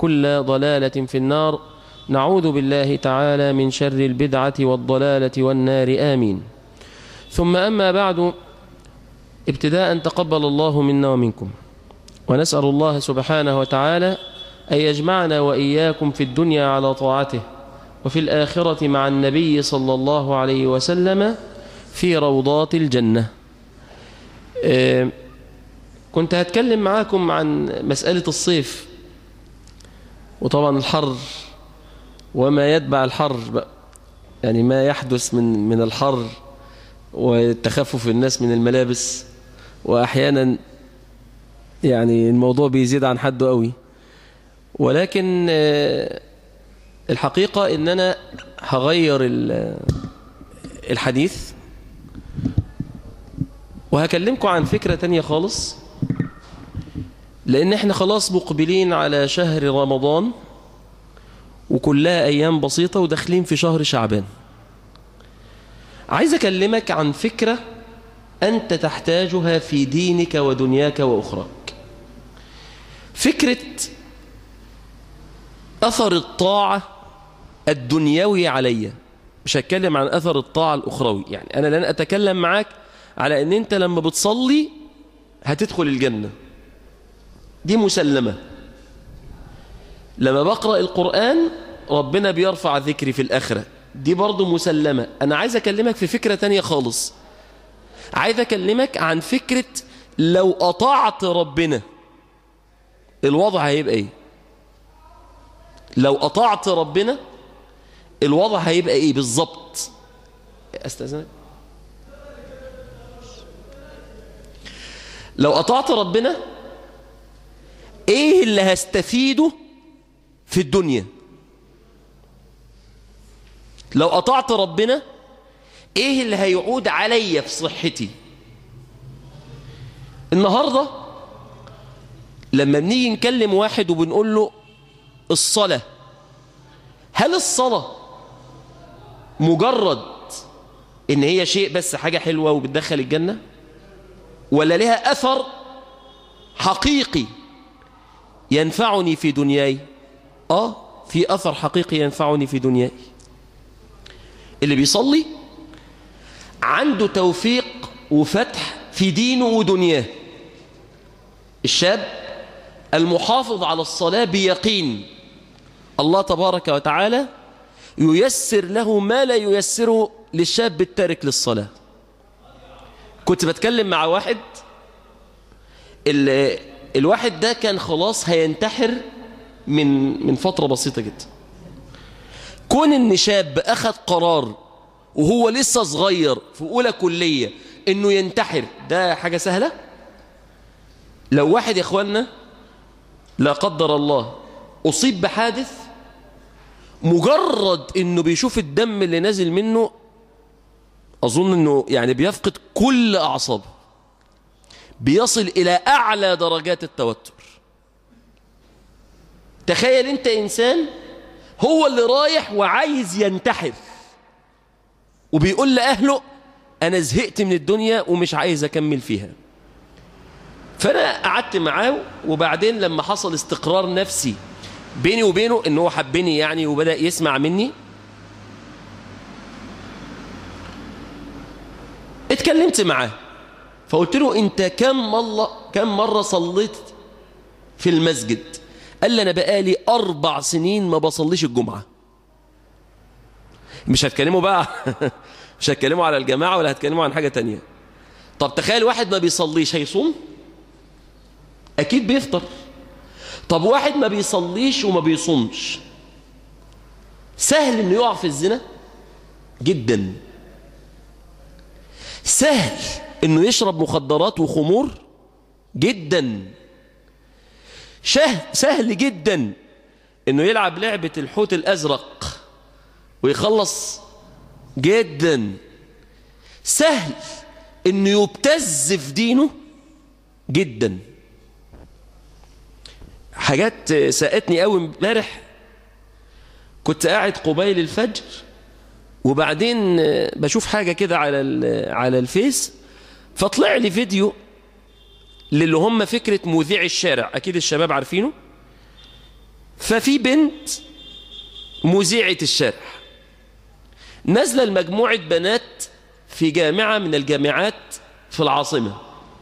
وكل ضلالة في النار نعوذ بالله تعالى من شر البدعة والضلالة والنار آمين ثم أما بعد ابتداء تقبل الله منا ومنكم ونسأل الله سبحانه وتعالى أن يجمعنا وإياكم في الدنيا على طاعته وفي الآخرة مع النبي صلى الله عليه وسلم في روضات الجنة كنت هتكلم معاكم عن مسألة الصيف وطبعا الحر وما يتبع الحر يعني ما يحدث من من الحر وتخفف الناس من الملابس وأحيانا يعني الموضوع بيزيد عن حده قوي ولكن الحقيقة ان انا هغير الحديث وهكلمكم عن فكرة تانية خالص لان احنا خلاص مقبلين على شهر رمضان وكلها ايام بسيطة وداخلين في شهر شعبان عايز اكلمك عن فكرة انت تحتاجها في دينك ودنياك واخراك فكرة أثر الطاعة الدنيوي علي مش هتكلم عن أثر الطاعة الأخروي يعني أنا لن أتكلم معاك على أن أنت لما بتصلي هتدخل الجنة دي مسلمة لما بقرأ القرآن ربنا بيرفع ذكري في الآخرة دي برضو مسلمة أنا عايز أكلمك في فكرة تانية خالص عايز أكلمك عن فكرة لو أطاعت ربنا الوضع هيبقى إيه لو أطعت ربنا الوضع هيبقى إيه بالظبط أستاذنك لو أطعت ربنا إيه اللي هستفيده في الدنيا لو أطعت ربنا إيه اللي هيعود عليا في صحتي النهاردة لما بنيجي نكلم واحد وبنقول له الصلاة هل الصلاة مجرد ان هي شيء بس حاجة حلوة وبتدخل الجنة ولا لها أثر حقيقي ينفعني في دنياي آه في أثر حقيقي ينفعني في دنياي اللي بيصلي عنده توفيق وفتح في دينه ودنياه الشاب المحافظ على الصلاة بيقين الله تبارك وتعالى ييسر له ما لا ييسره للشاب التارك للصلاة كنت بتكلم مع واحد الواحد ده كان خلاص هينتحر من من فترة بسيطة جدا كون ان شاب اخذ قرار وهو لسه صغير في اولى كلية انه ينتحر ده حاجة سهلة لو واحد يا اخوانا لا قدر الله أصيب بحادث مجرد أنه بيشوف الدم اللي نازل منه أظن أنه يعني بيفقد كل أعصابه بيصل إلى أعلى درجات التوتر تخيل أنت إنسان هو اللي رايح وعايز ينتحر وبيقول لأهله أنا زهقت من الدنيا ومش عايز أكمل فيها فأنا قعدت معاه وبعدين لما حصل استقرار نفسي بيني وبينه ان هو حبني يعني وبدأ يسمع مني اتكلمت معاه فقلت له انت كم مرة كم مرة صليت في المسجد قال لي انا بقالي اربع سنين ما بصليش الجمعة مش هتكلموا بقى مش هتكلموا على الجماعة ولا هتكلموا عن حاجة تانية طب تخيل واحد ما بيصليش هيصوم اكيد بيفطر طب واحد ما بيصليش وما بيصومش سهل انه يقع في الزنا جدا سهل انه يشرب مخدرات وخمور جدا شه سهل جدا انه يلعب لعبة الحوت الازرق ويخلص جدا سهل انه يبتز في دينه جدا حاجات ساءتني قوي امبارح كنت قاعد قبيل الفجر وبعدين بشوف حاجة كده على على الفيس فطلع لي فيديو للي هم فكرة مذيع الشارع أكيد الشباب عارفينه ففي بنت مذيعة الشارع نازلة لمجموعة بنات في جامعة من الجامعات في العاصمة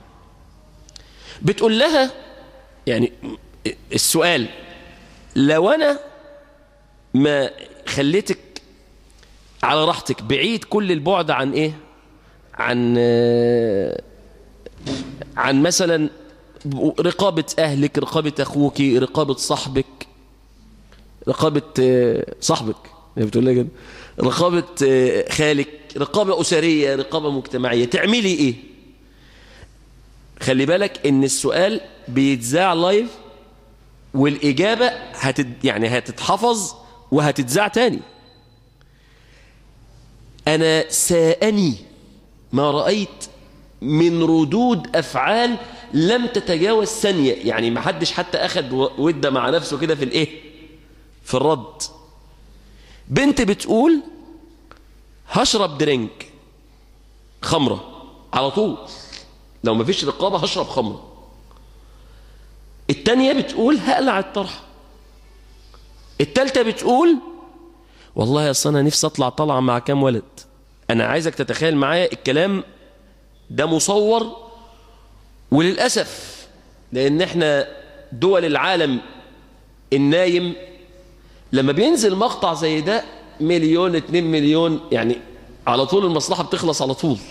بتقول لها يعني السؤال لو أنا ما خليتك على راحتك بعيد كل البعد عن إيه عن عن مثلا رقابة أهلك رقابة أخوك رقابة صاحبك رقابة صاحبك بتقول لها كده رقابة خالك رقابة أسرية رقابة مجتمعية تعملي إيه خلي بالك إن السؤال بيتذاع لايف والإجابة هتد يعني هتتحفظ وهتتذاع تاني أنا ساءني ما رأيت من ردود أفعال لم تتجاوز ثانية يعني ما حدش حتى أخد ودة مع نفسه كده في الإيه في الرد بنت بتقول هشرب درينك خمرة على طول لو ما فيش رقابة هشرب خمرة التانية بتقول هقلع الطرحة التالتة بتقول والله يا أصل أنا نفسي أطلع طلعة مع كام ولد أنا عايزك تتخيل معايا الكلام ده مصور وللأسف لأن احنا دول العالم النايم لما بينزل مقطع زي ده مليون اتنين مليون يعني على طول المصلحة بتخلص على طول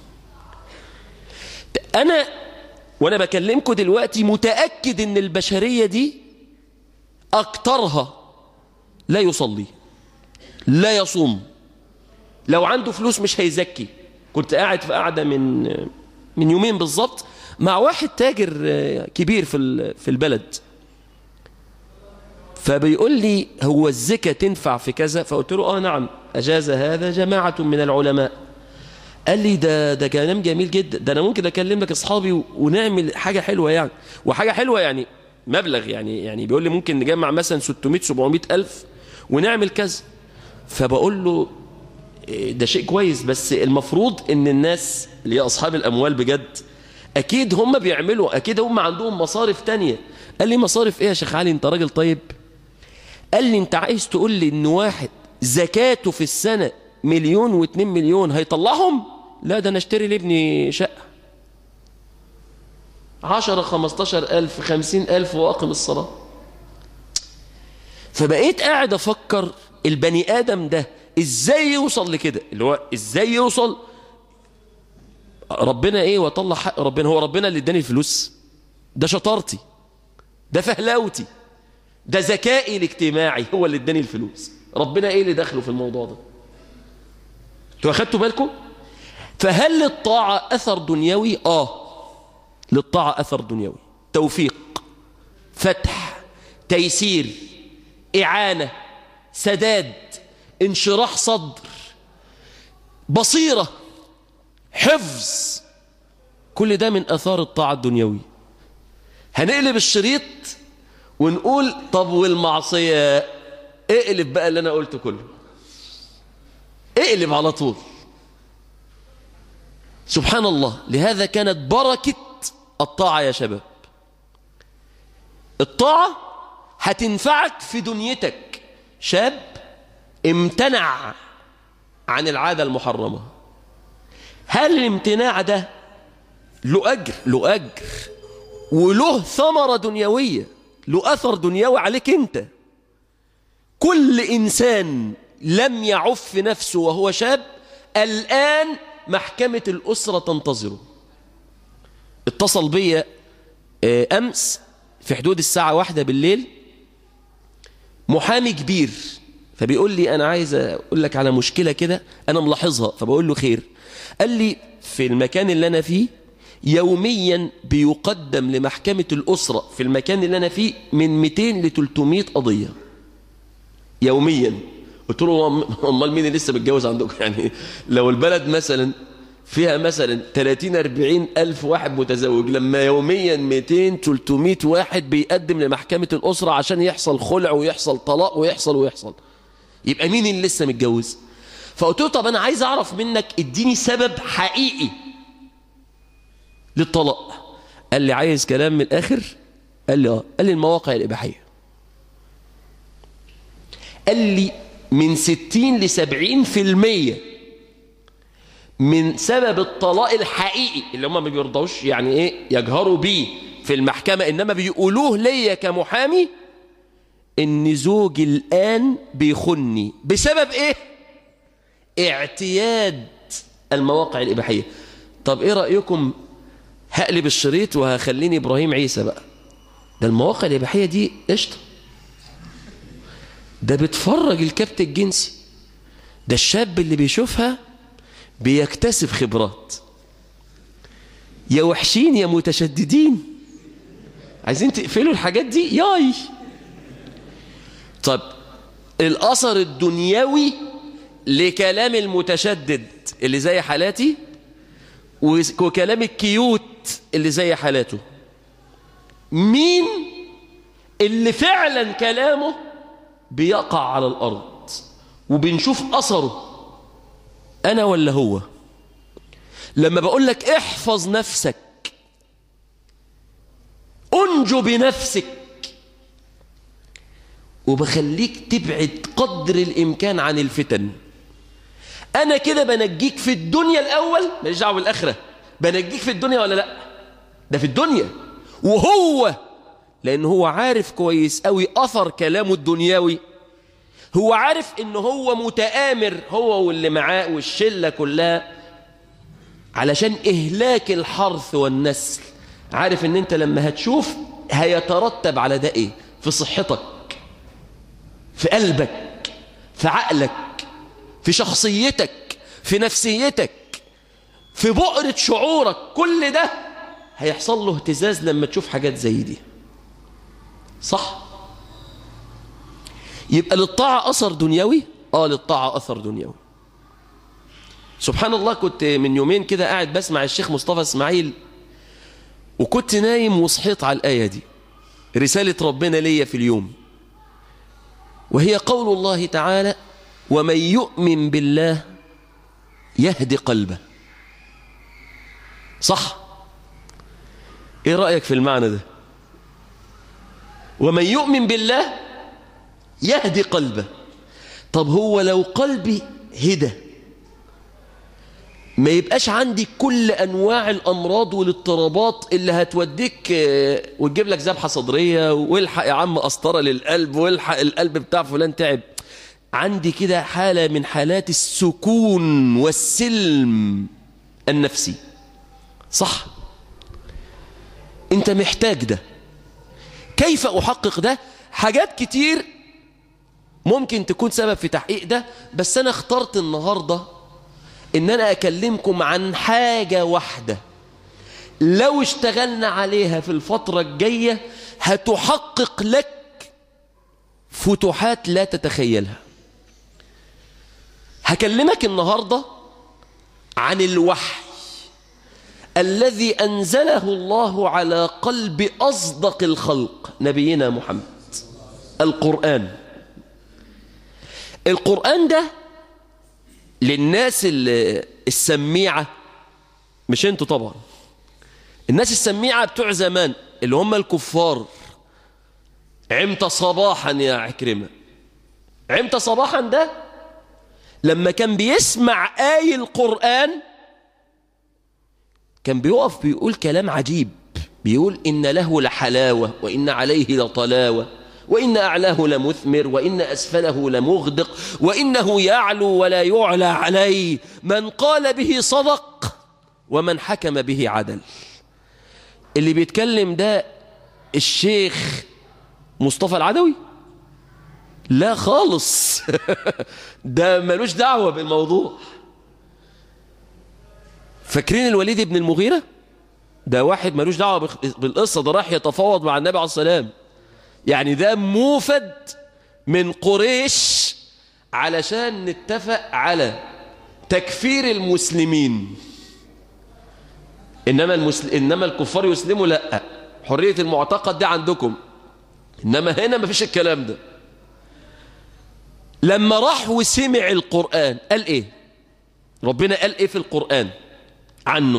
أنا وأنا بكلمكم دلوقتي متأكد إن البشرية دي أكترها لا يصلي لا يصوم لو عنده فلوس مش هيزكي كنت قاعد في قاعدة من من يومين بالظبط مع واحد تاجر كبير في في البلد فبيقول لي هو الزكاة تنفع في كذا فقلت له اه نعم أجاز هذا جماعة من العلماء قال لي ده ده كلام جميل جدا ده انا ممكن اكلم لك اصحابي ونعمل حاجه حلوه يعني وحاجه حلوه يعني مبلغ يعني يعني بيقول لي ممكن نجمع مثلا 600 700 الف ونعمل كذا فبقول له ده شيء كويس بس المفروض ان الناس اللي هي اصحاب الاموال بجد اكيد هم بيعملوا اكيد هم عندهم مصارف تانية قال لي مصارف ايه يا شيخ علي انت راجل طيب قال لي انت عايز تقول لي ان واحد زكاته في السنة مليون واتنين مليون هيطلعهم لا ده انا اشتري لابني شقة عشرة خمستاشر الف خمسين الف واقم الصلاة فبقيت قاعد افكر البني ادم ده ازاي يوصل لكده اللي هو ازاي يوصل ربنا ايه وطلع حق ربنا هو ربنا اللي اداني الفلوس ده شطارتي ده فهلاوتي ده ذكائي الاجتماعي هو اللي اداني الفلوس ربنا ايه اللي دخله في الموضوع ده انتوا اخدتوا بالكم فهل للطاعة اثر دنيوي اه للطاعة اثر دنيوي توفيق فتح تيسير اعانة سداد انشراح صدر بصيرة حفظ كل ده من اثار الطاعة الدنيوي هنقلب الشريط ونقول طب والمعصية اقلب بقى اللي انا قلته كله اقلب على طول سبحان الله لهذا كانت بركة الطاعة يا شباب الطاعة هتنفعك في دنيتك شاب امتنع عن العادة المحرمة هل الامتناع ده له أجر له أجر وله ثمرة دنيوية له أثر دنيوي عليك أنت كل إنسان لم يعف نفسه وهو شاب الآن محكمة الأسرة تنتظره اتصل بي أمس في حدود الساعة واحدة بالليل محامي كبير فبيقول لي أنا عايز أقول لك على مشكلة كده أنا ملاحظها فبقول له خير قال لي في المكان اللي أنا فيه يوميا بيقدم لمحكمة الأسرة في المكان اللي أنا فيه من 200 ل 300 قضية يوميا قلت له امال مين اللي لسه متجوز عندكم يعني لو البلد مثلا فيها مثلا 30 40 الف واحد متزوج لما يوميا 200 300 واحد بيقدم لمحكمة الأسرة عشان يحصل خلع ويحصل طلاق ويحصل ويحصل يبقى مين اللي لسه متجوز فقلت له طب انا عايز اعرف منك اديني سبب حقيقي للطلاق قال لي عايز كلام من الاخر قال لي اه قال لي المواقع الاباحيه قال لي من ستين لسبعين في المية من سبب الطلاق الحقيقي اللي هم ما بيرضوش يعني ايه يجهروا بيه في المحكمة انما بيقولوه ليا كمحامي ان زوجي الان بيخني بسبب ايه اعتياد المواقع الاباحيه طب ايه رايكم هقلب الشريط وهخليني ابراهيم عيسى بقى ده المواقع الاباحيه دي قشطه ده بتفرج الكبت الجنسي ده الشاب اللي بيشوفها بيكتسب خبرات يا وحشين يا متشددين عايزين تقفلوا الحاجات دي ياي طب الأثر الدنيوي لكلام المتشدد اللي زي حالاتي وكلام الكيوت اللي زي حالاته مين اللي فعلا كلامه بيقع على الأرض وبنشوف أثره أنا ولا هو لما بقول لك احفظ نفسك انجو بنفسك وبخليك تبعد قدر الإمكان عن الفتن أنا كده بنجيك في الدنيا الأول ماليش دعوه بالآخرة بنجيك في الدنيا ولا لأ ده في الدنيا وهو لأن هو عارف كويس قوي أثر كلامه الدنيوي هو عارف إن هو متآمر هو واللي معاه والشلة كلها علشان إهلاك الحرث والنسل عارف إن أنت لما هتشوف هيترتب على ده إيه في صحتك في قلبك في عقلك في شخصيتك في نفسيتك في بؤرة شعورك كل ده هيحصل له اهتزاز لما تشوف حاجات زي دي صح يبقى للطاعة أثر دنيوي آه للطاعة أثر دنيوي سبحان الله كنت من يومين كده قاعد بسمع الشيخ مصطفى اسماعيل وكنت نايم وصحيت على الآية دي رسالة ربنا ليا في اليوم وهي قول الله تعالى ومن يؤمن بالله يهدي قلبه صح ايه رأيك في المعنى ده ومن يؤمن بالله يهدي قلبه طب هو لو قلبي هدى ما يبقاش عندي كل أنواع الأمراض والاضطرابات اللي هتوديك وتجيب لك ذبحة صدرية والحق يا عم قسطرة للقلب والحق القلب بتاع فلان تعب عندي كده حالة من حالات السكون والسلم النفسي صح انت محتاج ده كيف أحقق ده حاجات كتير ممكن تكون سبب في تحقيق ده بس أنا اخترت النهاردة إن أنا أكلمكم عن حاجة واحدة لو اشتغلنا عليها في الفترة الجاية هتحقق لك فتوحات لا تتخيلها هكلمك النهاردة عن الوحي الذي أنزله الله على قلب أصدق الخلق نبينا محمد القرآن القرآن ده للناس السميعة مش انتوا طبعا الناس السميعة بتوع زمان اللي هم الكفار عمت صباحا يا عكرمة عمت صباحا ده لما كان بيسمع آي القرآن كان بيقف بيقول كلام عجيب بيقول إن له لحلاوة وإن عليه لطلاوة وإن أعلاه لمثمر وإن أسفله لمغدق وإنه يعلو ولا يعلى عليه من قال به صدق ومن حكم به عدل اللي بيتكلم ده الشيخ مصطفى العدوي لا خالص ده ملوش دعوة بالموضوع فاكرين الوليد بن المغيرة ده واحد ملوش دعوة بالقصة ده راح يتفاوض مع النبي عليه السلام يعني ده موفد من قريش علشان نتفق على تكفير المسلمين إنما, المسل... إنما الكفار يسلموا لا حرية المعتقد دي عندكم إنما هنا ما فيش الكلام ده لما راح وسمع القرآن قال إيه ربنا قال إيه في القرآن عنه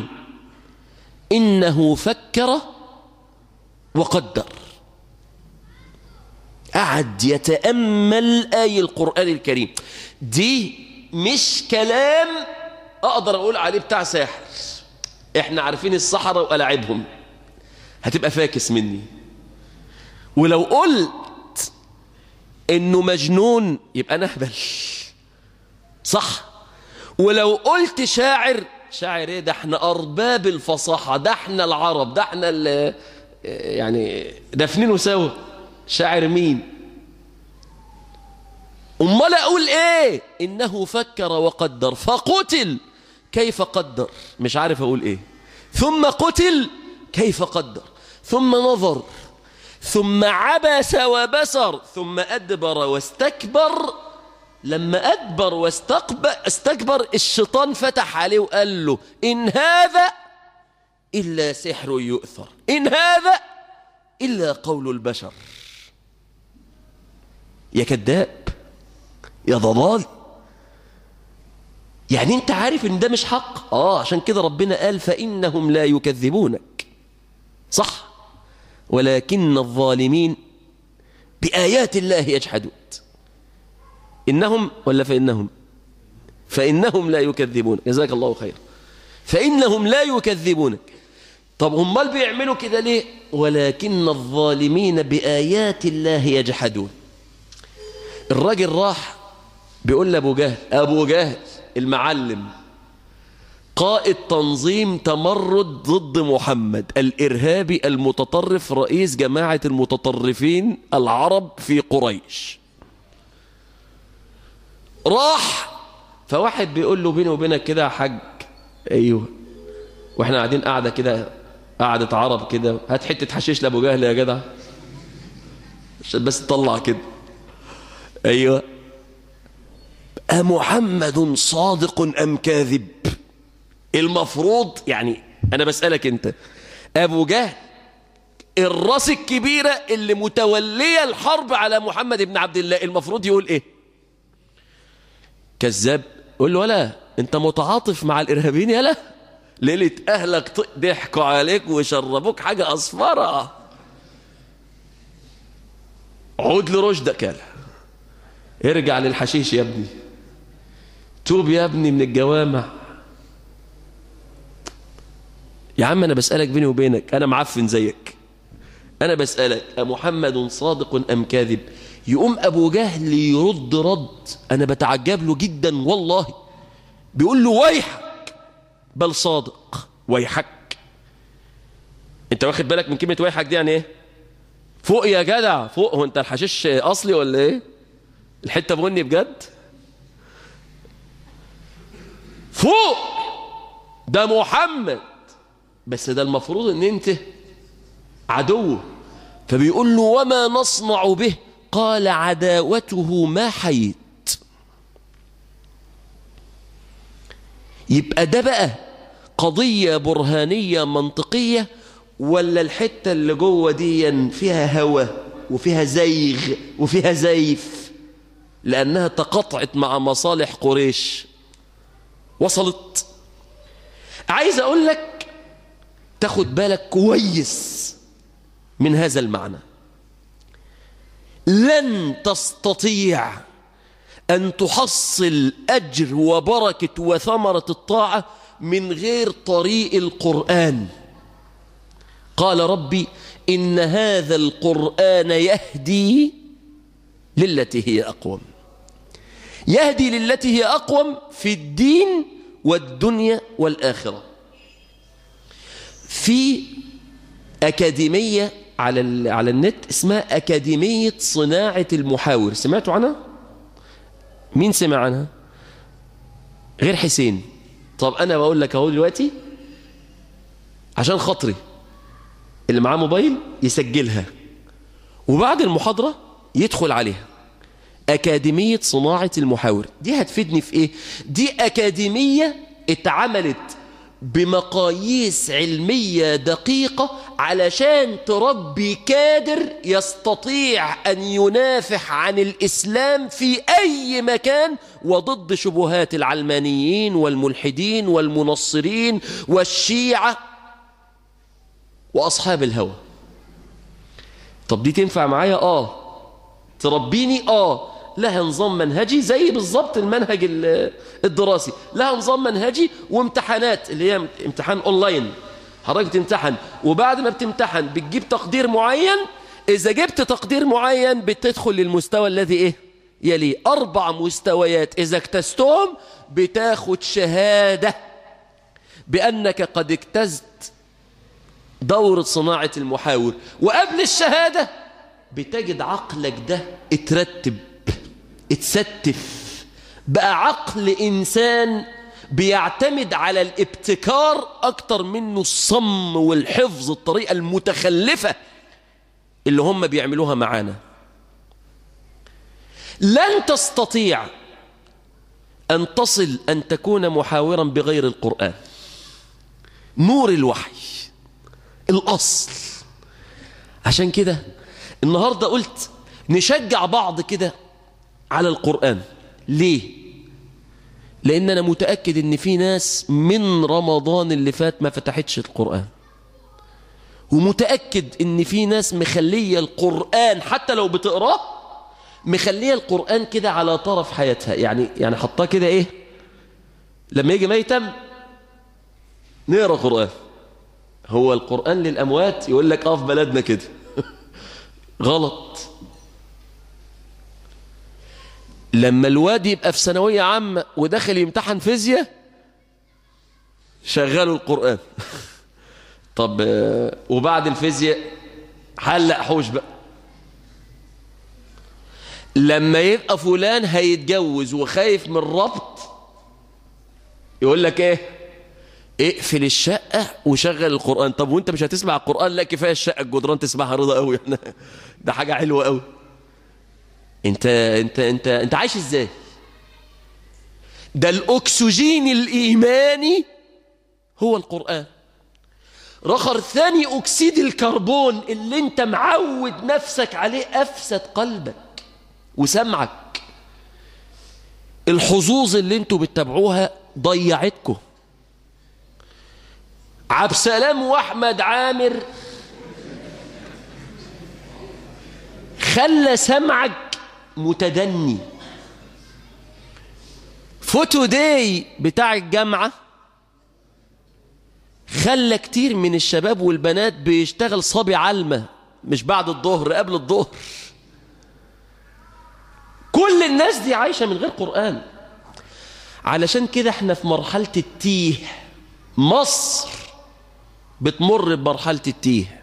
إنه فكر وقدر قعد يتأمل آي القرآن الكريم دي مش كلام أقدر أقول عليه بتاع ساحر إحنا عارفين السحرة وألاعبهم هتبقى فاكس مني ولو قلت إنه مجنون يبقى نهبل صح ولو قلت شاعر شاعر ايه ده احنا ارباب الفصاحه ده احنا العرب ده احنا ال- يعني دافنينه سوا شاعر مين امال اقول ايه انه فكر وقدر فقتل كيف قدر مش عارف اقول ايه ثم قتل كيف قدر ثم نظر ثم عبس وبسر ثم ادبر واستكبر لما أدبر واستكبر استكبر الشيطان فتح عليه وقال له إن هذا إلا سحر يؤثر إن هذا إلا قول البشر يا كذاب يا ضلال يعني انت عارف ان ده مش حق اه عشان كده ربنا قال فإنهم لا يكذبونك صح ولكن الظالمين بآيات الله يجحدون إنهم ولا فإنهم فإنهم لا يكذبون جزاك الله خير فإنهم لا يكذبونك طب هم بيعملوا كده ليه ولكن الظالمين بآيات الله يجحدون الراجل راح بيقول لأبو جهل أبو جهل المعلم قائد تنظيم تمرد ضد محمد الإرهابي المتطرف رئيس جماعة المتطرفين العرب في قريش راح فواحد بيقول له بيني وبينك كده يا حاج ايوه واحنا قاعدين قاعده كده قعده عرب كده هات حته حشيش لابو جهل يا جدع عشان بس تطلع كده ايوه أمحمد صادق أم كاذب المفروض يعني أنا بسألك أنت أبو جهل الراس الكبيرة اللي متولية الحرب على محمد بن عبد الله المفروض يقول إيه كذاب قول له ولا أنت متعاطف مع الإرهابيين يلا ليلة أهلك ط- ضحكوا عليك وشربوك حاجة أصفرة عود لرشدك يلا ارجع للحشيش يا ابني توب يا ابني من الجوامع يا عم انا بسألك بيني وبينك انا معفن زيك انا بسألك أمحمد صادق ام كاذب يقوم ابو جهل يرد رد انا بتعجب له جدا والله بيقول له ويحك بل صادق ويحك انت واخد بالك من كلمة ويحك دي يعني ايه فوق يا جدع فوق هو انت الحشيش اصلي ولا ايه الحته بغني بجد فوق ده محمد بس ده المفروض ان انت عدوه فبيقول له وما نصنع به قال عداوته ما حيت يبقى ده بقى قضية برهانية منطقية ولا الحتة اللي جوه دي فيها هوى وفيها زيغ وفيها زيف لأنها تقاطعت مع مصالح قريش وصلت عايز أقول لك تاخد بالك كويس من هذا المعنى لن تستطيع أن تحصل أجر وبركة وثمرة الطاعة من غير طريق القرآن قال ربي إن هذا القرآن يهدي للتي هي أقوم يهدي للتي هي أقوم في الدين والدنيا والآخرة في أكاديمية على ال- على النت اسمها أكاديمية صناعة المحاور سمعتوا عنها؟ مين سمع عنها؟ غير حسين طب أنا بقول لك أهو دلوقتي عشان خاطري اللي معاه موبايل يسجلها وبعد المحاضرة يدخل عليها أكاديمية صناعة المحاور دي هتفيدني في إيه؟ دي أكاديمية اتعملت بمقاييس علمية دقيقة علشان تربي كادر يستطيع أن ينافح عن الإسلام في أي مكان وضد شبهات العلمانيين والملحدين والمنصرين والشيعة وأصحاب الهوى طب دي تنفع معايا آه تربيني اه لها نظام منهجي زي بالظبط المنهج الدراسي لها نظام منهجي وامتحانات اللي هي امتحان اونلاين حضرتك تمتحن وبعد ما بتمتحن بتجيب تقدير معين اذا جبت تقدير معين بتدخل للمستوى الذي ايه يليه اربع مستويات اذا اجتزتهم بتاخد شهادة بانك قد اجتزت دورة صناعة المحاور وقبل الشهادة بتجد عقلك ده اترتب اتستف بقى عقل إنسان بيعتمد على الابتكار أكتر منه الصم والحفظ الطريقة المتخلفة اللي هم بيعملوها معانا لن تستطيع أن تصل أن تكون محاورا بغير القرآن نور الوحي الأصل عشان كده النهاردة قلت نشجع بعض كده على القرآن ليه؟ لأن أنا متأكد أن في ناس من رمضان اللي فات ما فتحتش القرآن ومتأكد أن في ناس مخلية القرآن حتى لو بتقراه مخلية القرآن كده على طرف حياتها يعني يعني حطاه كده إيه لما يجي ميتم نقرأ قرآن هو القرآن للأموات يقول لك اه في بلدنا كده غلط لما الواد يبقى في ثانوية عامة وداخل يمتحن فيزياء شغلوا القرآن طب وبعد الفيزياء حلق حوش بقى لما يبقى فلان هيتجوز وخايف من الربط يقول لك ايه اقفل الشقة وشغل القرآن طب وانت مش هتسمع القرآن لا كفاية الشقة الجدران تسمعها رضا قوي ده حاجة حلوة قوي انت انت انت انت عايش ازاي ده الاكسجين الايماني هو القرآن رخر ثاني اكسيد الكربون اللي انت معود نفسك عليه افسد قلبك وسمعك الحظوظ اللي انتوا بتتابعوها ضيعتكم عبد السلام واحمد عامر خلى سمعك متدني فوتو داي بتاع الجامعة خلى كتير من الشباب والبنات بيشتغل صبي علمة مش بعد الظهر قبل الظهر كل الناس دي عايشة من غير قرآن علشان كده احنا في مرحلة التيه مصر بتمر بمرحلة التيه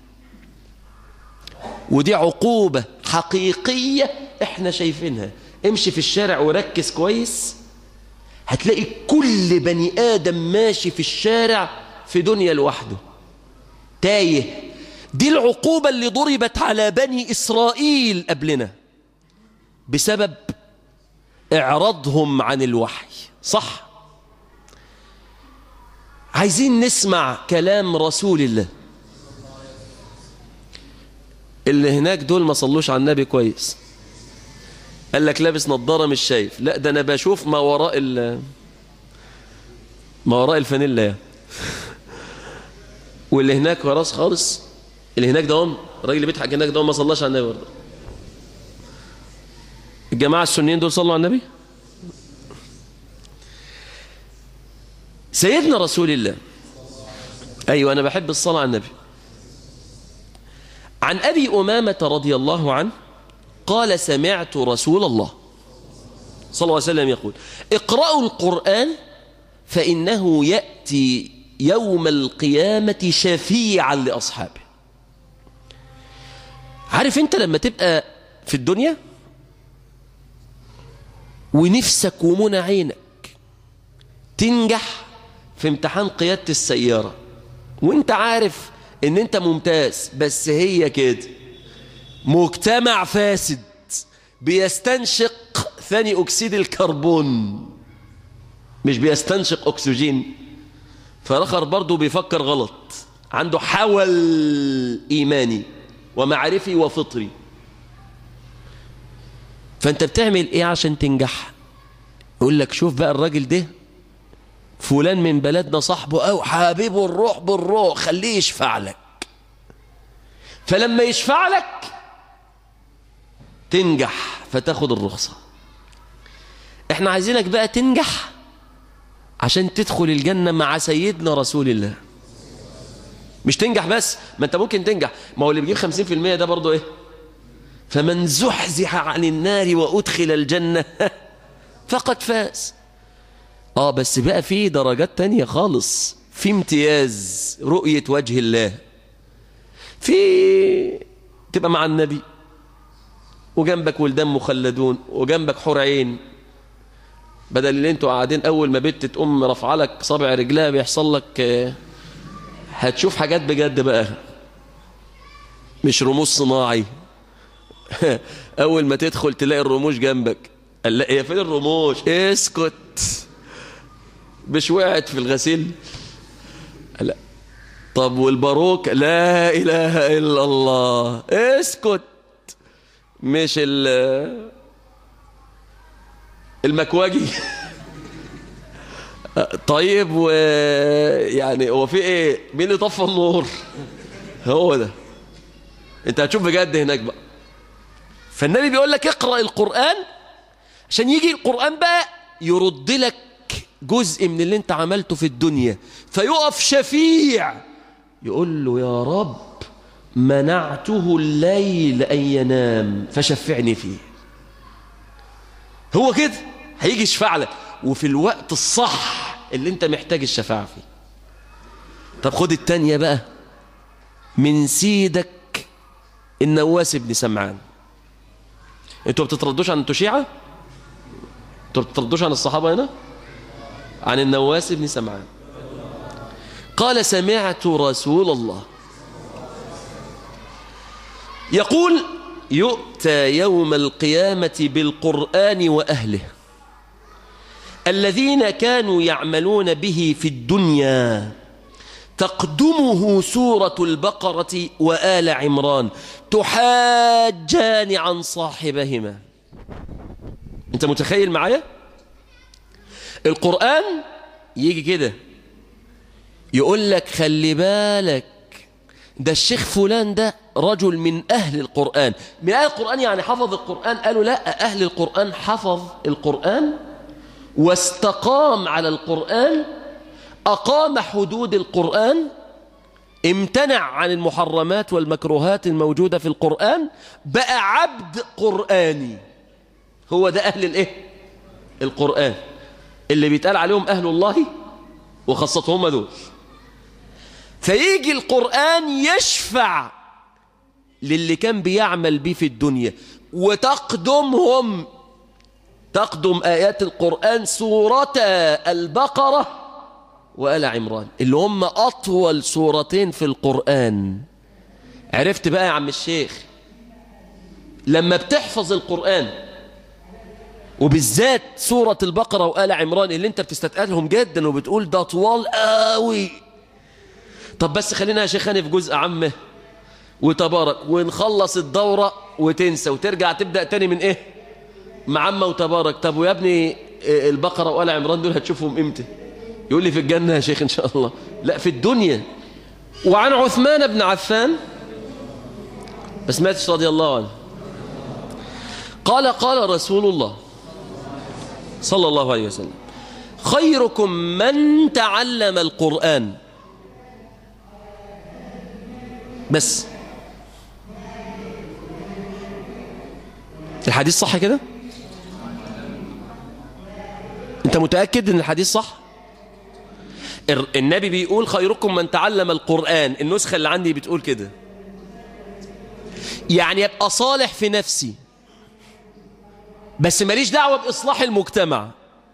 ودي عقوبة حقيقية احنا شايفينها امشي في الشارع وركز كويس هتلاقي كل بني آدم ماشي في الشارع في دنيا لوحده تايه دي العقوبة اللي ضربت على بني إسرائيل قبلنا بسبب إعراضهم عن الوحي صح عايزين نسمع كلام رسول الله اللي هناك دول ما صلوش على النبي كويس قال لك لابس نظارة مش شايف لا ده أنا بشوف ما وراء ال ما وراء الفانيلا واللي هناك خلاص خالص اللي هناك ده هم الراجل اللي بيضحك هناك ده ما صلاش على النبي برضه الجماعة السنيين دول صلوا على النبي سيدنا رسول الله أيوة أنا بحب الصلاة على النبي عن أبي أمامة رضي الله عنه قال سمعت رسول الله صلى الله عليه وسلم يقول اقرأوا القرآن فإنه يأتي يوم القيامة شفيعا لأصحابه عارف انت لما تبقى في الدنيا ونفسك ومنى عينك تنجح في امتحان قيادة السيارة وانت عارف ان انت ممتاز بس هي كده مجتمع فاسد بيستنشق ثاني اكسيد الكربون مش بيستنشق اكسجين فالاخر برضه بيفكر غلط عنده حول ايماني ومعرفي وفطري فانت بتعمل ايه عشان تنجح يقول لك شوف بقى الراجل ده فلان من بلدنا صاحبه او حبيبه الروح بالروح خليه يشفع لك فلما يشفع لك تنجح فتاخد الرخصة احنا عايزينك بقى تنجح عشان تدخل الجنة مع سيدنا رسول الله مش تنجح بس ما انت ممكن تنجح ما هو اللي بيجيب 50% ده برضه ايه فمن زحزح عن النار وأدخل الجنة فقد فاز اه بس بقى في درجات تانية خالص في امتياز رؤية وجه الله في تبقى مع النبي وجنبك ولدان مخلدون وجنبك حور عين بدل اللي انتوا قاعدين اول ما بنت تقوم رافعه لك صابع رجلها بيحصل لك آه، هتشوف حاجات بجد بقى مش رموز صناعي اول ما تدخل تلاقي الرموش جنبك قال لا هي فين الرموش اسكت مش وقعت في الغسيل لا طب والباروك لا اله الا الله اسكت مش ال المكواجي طيب و يعني هو في ايه مين اللي طفى النور هو ده انت هتشوف بجد هناك بقى فالنبي بيقول لك اقرأ القرآن عشان يجي القرآن بقى يرد لك جزء من اللي انت عملته في الدنيا فيقف شفيع يقول له يا رب منعته الليل أن ينام فشفعني فيه هو كده هيجي يشفع لك وفي الوقت الصح اللي انت محتاج الشفاعة فيه طب خد التانية بقى من سيدك النواس بن سمعان انتوا بتتردوش عن انتوا شيعة انتوا بتتردوش عن الصحابة هنا عن النواس بن سمعان قال سمعت رسول الله يقول يؤتى يوم القيامة بالقرآن وأهله الذين كانوا يعملون به في الدنيا تقدمه سورة البقرة وآل عمران تحاجان عن صاحبهما انت متخيل معايا القرآن يجي كده يقول لك خلي بالك ده الشيخ فلان ده رجل من أهل القرآن من أهل القرآن يعني حفظ القرآن قالوا لا أهل القرآن حفظ القرآن واستقام على القرآن أقام حدود القرآن امتنع عن المحرمات والمكروهات الموجودة في القرآن بقى عبد قرآني هو ده أهل الإيه؟ القرآن اللي بيتقال عليهم أهل الله وخاصة هم دول فيجي القرآن يشفع للي كان بيعمل بيه في الدنيا وتقدمهم تقدم آيات القرآن سورة البقرة وآل عمران اللي هم أطول سورتين في القرآن عرفت بقى يا عم الشيخ لما بتحفظ القرآن وبالذات سورة البقرة وآل عمران اللي انت بتستثقلهم جدا وبتقول ده طوال قوي طب بس خلينا يا شيخاني في جزء عامه وتبارك ونخلص الدورة وتنسى وترجع تبدأ تاني من ايه معمة وتبارك طب ويا ابني البقرة وآل عمران دول هتشوفهم امتى يقول لي في الجنة يا شيخ ان شاء الله لا في الدنيا وعن عثمان بن عفان بس ماتش رضي الله عنه قال قال رسول الله صلى الله عليه وسلم خيركم من تعلم القرآن بس الحديث صح كده انت متأكد ان الحديث صح النبي بيقول خيركم من تعلم القرآن النسخة اللي عندي بتقول كده يعني يبقى صالح في نفسي بس ماليش دعوة بإصلاح المجتمع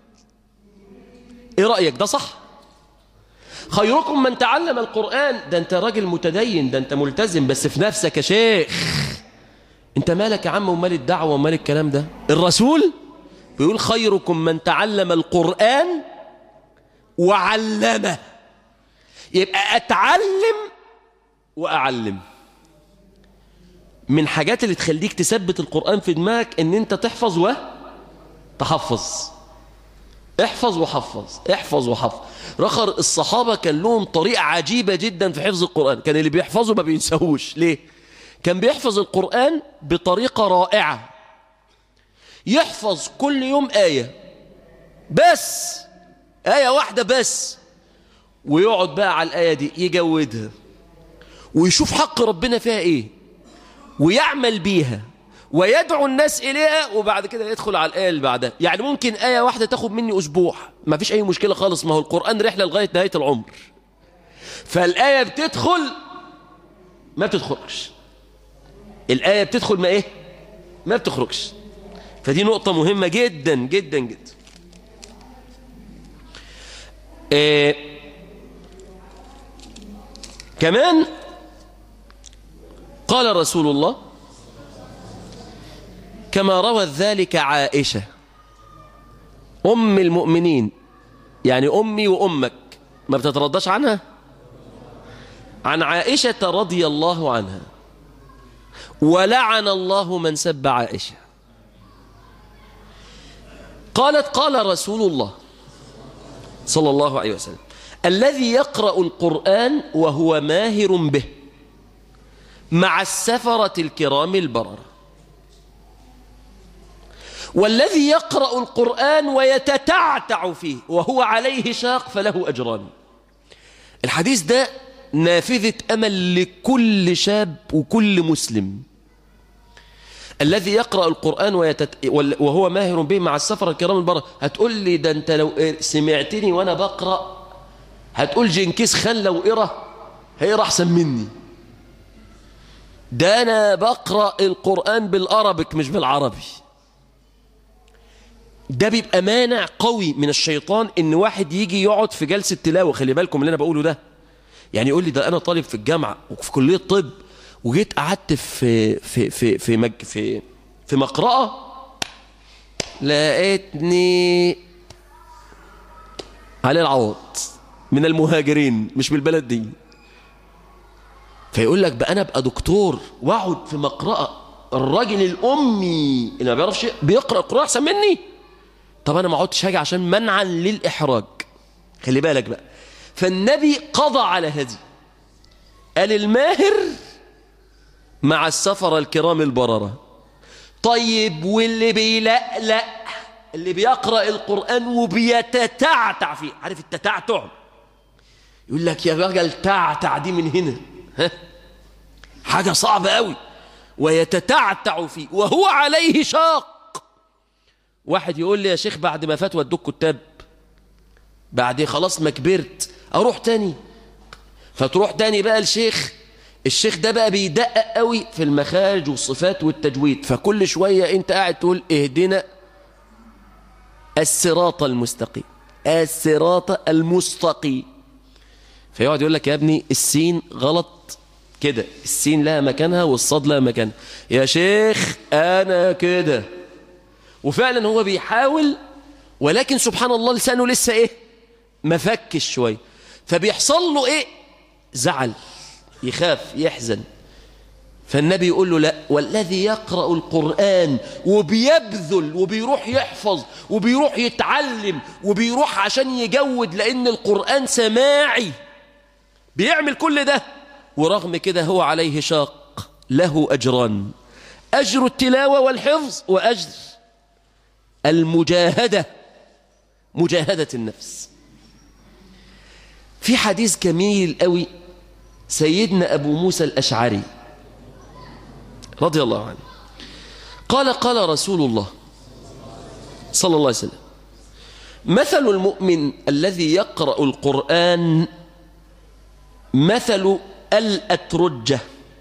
ايه رأيك ده صح خيركم من تعلم القرآن ده انت راجل متدين ده انت ملتزم بس في نفسك يا شيخ انت مالك يا عم ومال الدعوة ومال الكلام ده الرسول بيقول خيركم من تعلم القرآن وعلمه يبقى أتعلم وأعلم من حاجات اللي تخليك تثبت القرآن في دماغك ان انت تحفظ وتحفظ احفظ وحفظ احفظ وحفظ رخر الصحابة كان لهم طريقة عجيبة جدا في حفظ القرآن كان اللي بيحفظه ما بينساهوش ليه كان بيحفظ القرآن بطريقة رائعة يحفظ كل يوم آية بس آية واحدة بس ويقعد بقى على الآية دي يجودها ويشوف حق ربنا فيها إيه ويعمل بيها ويدعو الناس إليها وبعد كده يدخل على الآية اللي بعدها يعني ممكن آية واحدة تاخد مني أسبوع ما فيش أي مشكلة خالص ما هو القرآن رحلة لغاية نهاية العمر فالآية بتدخل ما بتدخلش الآية بتدخل ما إيه ما بتخرجش فدي نقطة مهمة جدا جدا جدا إيه كمان قال رسول الله كما روت ذلك عائشة أم المؤمنين يعني أمي وأمك ما بتترداش عنها عن عائشة رضي الله عنها ولعن الله من سب عائشة قالت قال رسول الله صلى الله عليه وسلم الذي يقرأ القرآن وهو ماهر به مع السفرة الكرام البررة والذي يقرأ القرآن ويتتعتع فيه وهو عليه شاق فله أجران الحديث ده نافذة أمل لكل شاب وكل مسلم الذي يقرأ القرآن ويتت... وهو ماهر به مع السفر الكرام البررة هتقول لي ده أنت لو سمعتني وأنا بقرأ هتقول جنكيز خان لو قرأ هيقرأ أحسن مني ده أنا بقرأ القرآن بالأربك مش بالعربي ده بيبقى مانع قوي من الشيطان ان واحد يجي يقعد في جلسة تلاوة خلي بالكم اللي انا بقوله ده يعني يقول لي ده انا طالب في الجامعة وفي كلية طب وجيت قعدت في في في في مج في في مقرأة لقيتني علي العوض من المهاجرين مش من البلد دي فيقول لك بقى انا ابقى دكتور واقعد في مقرأة الراجل الامي اللي ما بيعرفش بيقرأ القرآن احسن مني طب انا ما اقعدش هاجي عشان منعا للاحراج خلي بالك بقى فالنبي قضى على هذه قال الماهر مع السفر الكرام البررة طيب واللي بيلقلق اللي بيقرأ القرآن وبيتتعتع فيه عارف التتعتع يقول لك يا راجل تعتع دي من هنا ها حاجة صعبة قوي ويتتعتع فيه وهو عليه شاق واحد يقول لي يا شيخ بعد ما فات ودوك كتاب بعد خلاص ما كبرت اروح تاني فتروح تاني بقى الشيخ الشيخ ده بقى بيدقق قوي في المخارج والصفات والتجويد فكل شوية انت قاعد تقول اهدنا الصراط المستقيم الصراط المستقيم فيقعد يقول لك يا ابني السين غلط كده السين لها مكانها والصاد لها مكانها يا شيخ انا كده وفعلا هو بيحاول ولكن سبحان الله لسانه لسه ايه ما فكش شويه فبيحصل له ايه زعل يخاف يحزن فالنبي يقول له لا والذي يقرأ القرآن وبيبذل وبيروح يحفظ وبيروح يتعلم وبيروح عشان يجود لأن القرآن سماعي بيعمل كل ده ورغم كده هو عليه شاق له أجران أجر التلاوة والحفظ وأجر المجاهدة مجاهدة النفس في حديث جميل قوي سيدنا أبو موسى الأشعري رضي الله عنه قال قال رسول الله صلى الله عليه وسلم مثل المؤمن الذي يقرأ القرآن مثل الأترجة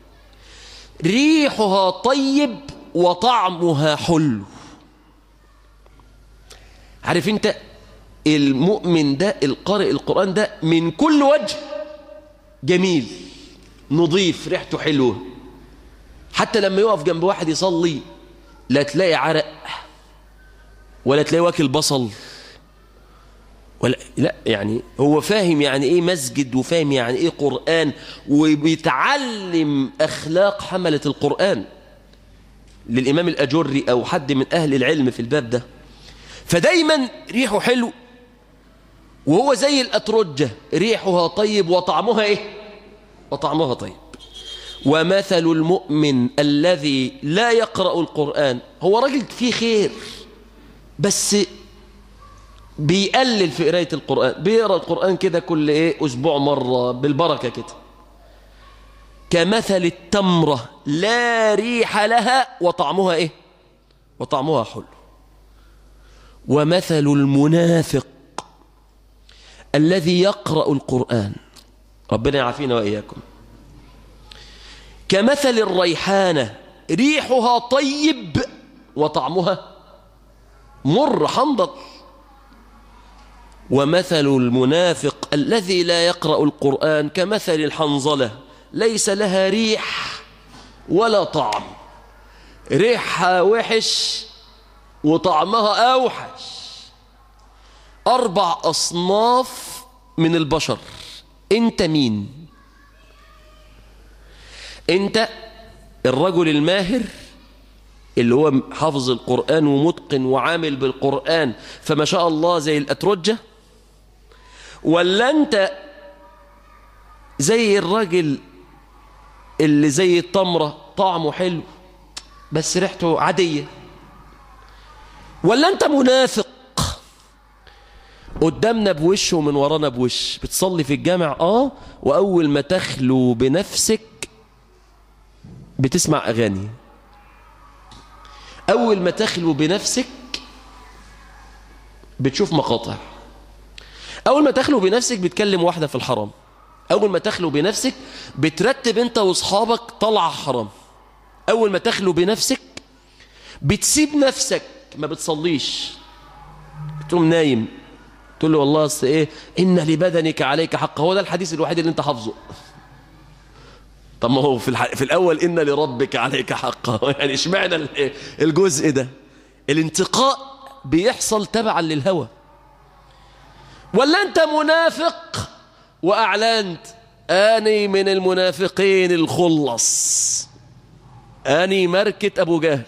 ريحها طيب وطعمها حلو عارف انت المؤمن ده القارئ القرآن ده من كل وجه جميل نظيف ريحته حلوة حتى لما يقف جنب واحد يصلي لا تلاقي عرق ولا تلاقي واكل بصل ولا لا يعني هو فاهم يعني ايه مسجد وفاهم يعني ايه قرآن وبيتعلم اخلاق حملة القرآن للامام الاجري او حد من اهل العلم في الباب ده فدايما ريحه حلو وهو زي الأترجة ريحها طيب وطعمها إيه وطعمها طيب ومثل المؤمن الذي لا يقرأ القرآن هو راجل فيه خير بس بيقلل في قراية القرآن بيقرأ القرآن كده كل ايه أسبوع مرة بالبركة كده كمثل التمرة لا ريح لها وطعمها ايه وطعمها حلو ومثل المنافق الذي يقرأ القرآن ربنا يعافينا وإياكم كمثل الريحانة ريحها طيب وطعمها مر حنظل ومثل المنافق الذي لا يقرأ القرآن كمثل الحنظلة ليس لها ريح ولا طعم ريحها وحش وطعمها أوحش أربع أصناف من البشر أنت مين أنت الرجل الماهر اللي هو حافظ القرآن ومتقن وعامل بالقرآن فما شاء الله زي الأترجة ولا أنت زي الراجل اللي زي التمرة طعمه حلو بس ريحته عادية ولا أنت منافق قدامنا بوش ومن ورانا بوش بتصلي في الجامع اه واول ما تخلو بنفسك بتسمع اغاني اول ما تخلو بنفسك بتشوف مقاطع اول ما تخلو بنفسك بتكلم واحده في الحرام اول ما تخلو بنفسك بترتب انت واصحابك طلعه حرام اول ما تخلو بنفسك بتسيب نفسك ما بتصليش تقوم نايم تقول له والله اصل ايه ان لبدنك عليك حق هو ده الحديث الوحيد اللي انت حافظه طب ما هو في الح... في الاول ان لربك عليك حق يعني اشمعنى الجزء ده الانتقاء بيحصل تبعا للهوى ولا انت منافق واعلنت اني من المنافقين الخلص اني ماركه ابو جهل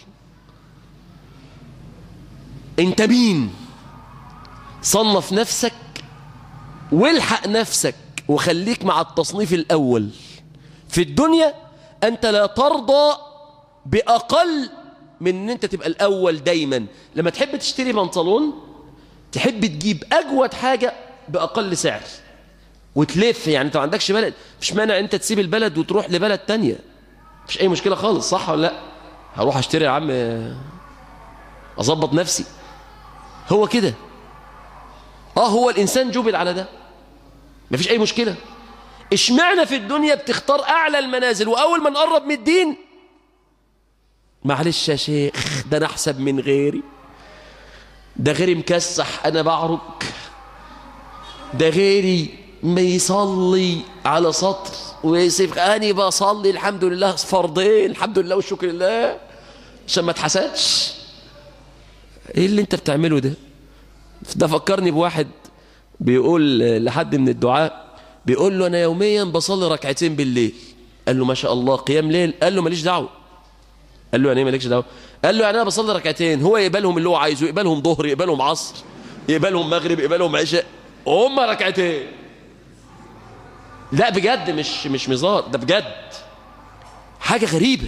انت مين صنف نفسك والحق نفسك وخليك مع التصنيف الأول في الدنيا أنت لا ترضى بأقل من أن أنت تبقى الأول دايما لما تحب تشتري بنطلون تحب تجيب أجود حاجة بأقل سعر وتلف يعني أنت ما عندكش بلد مش مانع أنت تسيب البلد وتروح لبلد تانية مش أي مشكلة خالص صح ولا لا هروح أشتري يا عم أظبط نفسي هو كده اه هو الانسان جبل على ده مفيش اي مشكله اشمعنى في الدنيا بتختار اعلى المنازل واول ما نقرب من الدين معلش يا شيخ ده انا احسب من غيري ده غيري مكسح انا بعرك ده غيري ما يصلي على سطر ويسيب اني بصلي الحمد لله فرضين الحمد لله والشكر لله عشان ما اتحسدش ايه اللي انت بتعمله ده ده فكرني بواحد بيقول لحد من الدعاء بيقول له أنا يوميا بصلي ركعتين بالليل قال له ما شاء الله قيام ليل قال له ماليش دعوة قال له يعني ايه مالكش دعوة قال له يعني أنا بصلي ركعتين هو يقبلهم اللي هو عايزه يقبلهم ظهر يقبلهم عصر يقبلهم مغرب يقبلهم عشاء هم ركعتين لا بجد مش مش مزار ده بجد حاجة غريبة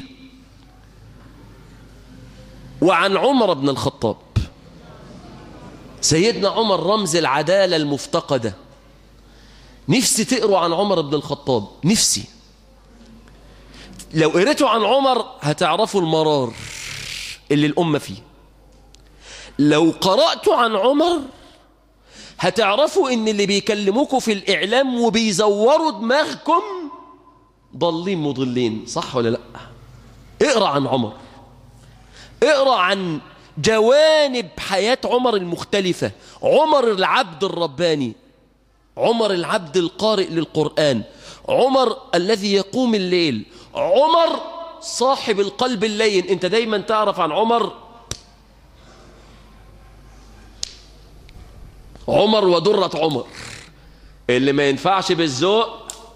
وعن عمر بن الخطاب سيدنا عمر رمز العدالة المفتقدة نفسي تقروا عن عمر بن الخطاب نفسي لو قريتوا عن عمر هتعرفوا المرار اللي الأمة فيه لو قرأتوا عن عمر هتعرفوا ان اللي بيكلموكوا في الإعلام وبيزوروا دماغكم ضالين مضلين صح ولا لا اقرأ عن عمر اقرأ عن جوانب حياة عمر المختلفة عمر العبد الرباني عمر العبد القارئ للقرآن عمر الذي يقوم الليل عمر صاحب القلب اللين انت دايما تعرف عن عمر عمر ودرة عمر اللي ما ينفعش بالذوق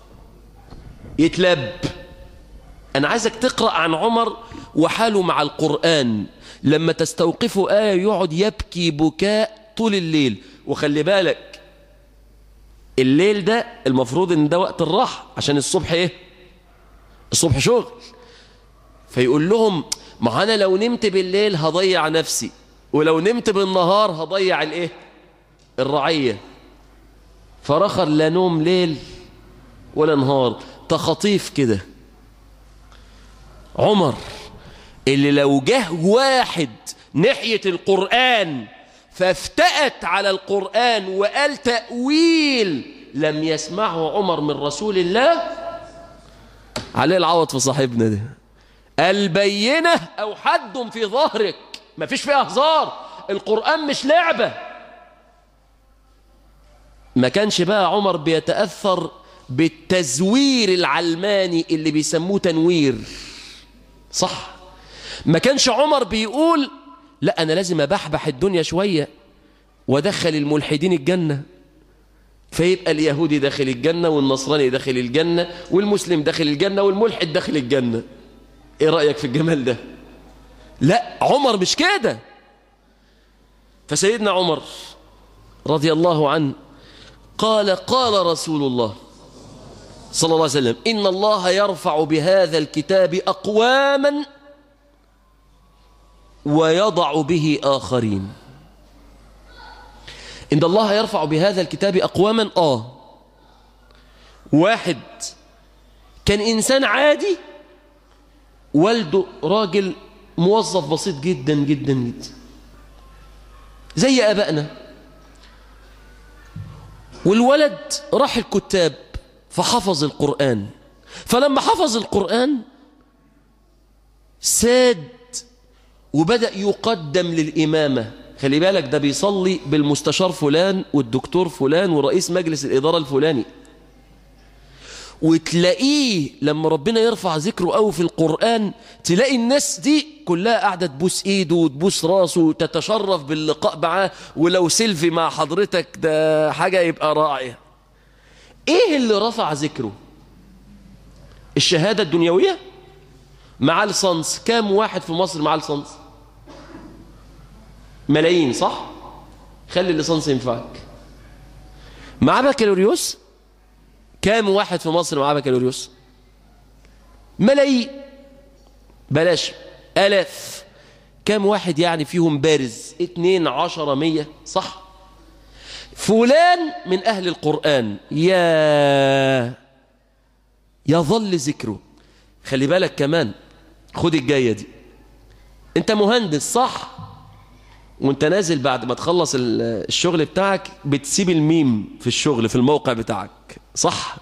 يتلب أنا عايزك تقرأ عن عمر وحاله مع القرآن لما تستوقفه آية يقعد يبكي بكاء طول الليل وخلي بالك الليل ده المفروض ان ده وقت الراحة عشان الصبح ايه الصبح شغل فيقول لهم ما أنا لو نمت بالليل هضيع نفسي ولو نمت بالنهار هضيع الايه الرعية فرخر لا نوم ليل ولا نهار تخطيف كده عمر اللي لو جه واحد ناحية القرآن فافتأت على القرآن وقال تأويل لم يسمعه عمر من رسول الله عليه العوض في صاحبنا ده البينة أو حد في ظهرك ما فيش فيها هزار القرآن مش لعبة ما كانش بقى عمر بيتأثر بالتزوير العلماني اللي بيسموه تنوير صح ما كانش عمر بيقول لا أنا لازم أبحبح الدنيا شوية ودخل الملحدين الجنة فيبقى اليهودي داخل الجنة والنصراني داخل الجنة والمسلم داخل الجنة والملحد داخل الجنة ايه رأيك في الجمال ده لا عمر مش كده فسيدنا عمر رضي الله عنه قال قال رسول الله صلى الله عليه وسلم إن الله يرفع بهذا الكتاب أقواما ويضع به آخرين إن الله يرفع بهذا الكتاب أقواما آه واحد كان إنسان عادي والده راجل موظف بسيط جدا جدا جدا زي أبائنا والولد راح الكتاب فحفظ القرآن فلما حفظ القرآن ساد وبدأ يقدم للإمامة خلي بالك ده بيصلي بالمستشار فلان والدكتور فلان ورئيس مجلس الإدارة الفلاني وتلاقيه لما ربنا يرفع ذكره قوي في القرآن تلاقي الناس دي كلها قاعدة تبوس ايده وتبوس راسه وتتشرف باللقاء معاه ولو سيلفي مع حضرتك ده حاجة يبقى رائعة ايه اللي رفع ذكره الشهادة الدنيوية مع الصنص كام واحد في مصر مع الصنص ملايين صح خلي الليسانس ينفعك مع بكالوريوس كام واحد في مصر معاه بكالوريوس ملايين بلاش ألاف كام واحد يعني فيهم بارز اتنين عشرة مية صح فلان من أهل القرآن يا يظل ذكره خلي بالك كمان خد الجاية دي انت مهندس صح وانت نازل بعد ما تخلص الشغل بتاعك بتسيب الميم في الشغل في الموقع بتاعك صح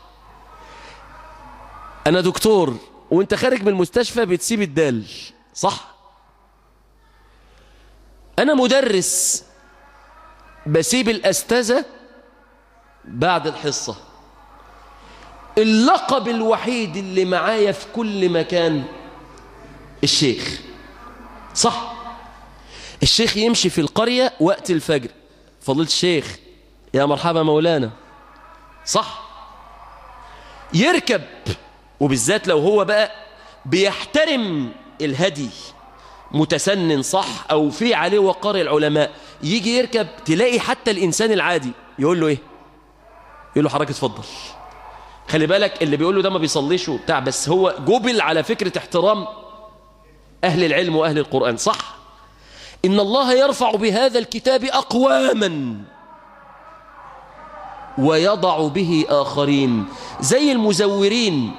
انا دكتور وانت خارج من المستشفى بتسيب الدال صح انا مدرس بسيب الاستاذة بعد الحصة اللقب الوحيد اللي معايا في كل مكان الشيخ صح الشيخ يمشي في القرية وقت الفجر فضيلة الشيخ يا مرحبا مولانا صح يركب وبالذات لو هو بقى بيحترم الهدي متسنن صح أو في عليه وقار العلماء يجي يركب تلاقي حتى الإنسان العادي يقول له إيه يقول له حضرتك اتفضل خلي بالك اللي بيقول له ده ما بيصليش وبتاع بس هو جبل على فكرة احترام أهل العلم وأهل القرآن صح إن الله يرفع بهذا الكتاب أقواما ويضع به آخرين زي المزورين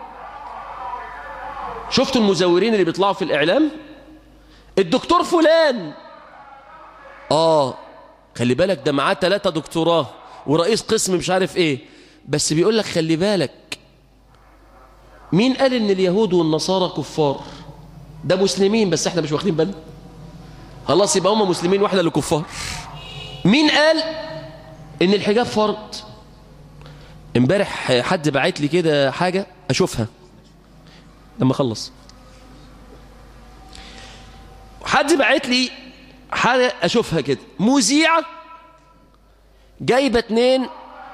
شفتوا المزورين اللي بيطلعوا في الإعلام الدكتور فلان آه خلي بالك ده معاه ثلاثة دكتوراه ورئيس قسم مش عارف إيه بس بيقول لك خلي بالك مين قال إن اليهود والنصارى كفار ده مسلمين بس احنا مش واخدين بالنا خلاص يبقى هم مسلمين واحنا اللي كفار مين قال ان الحجاب فرض امبارح حد بعت لي كده حاجة اشوفها لما اخلص حد بعت لي حاجة اشوفها كده مذيعة جايبة اتنين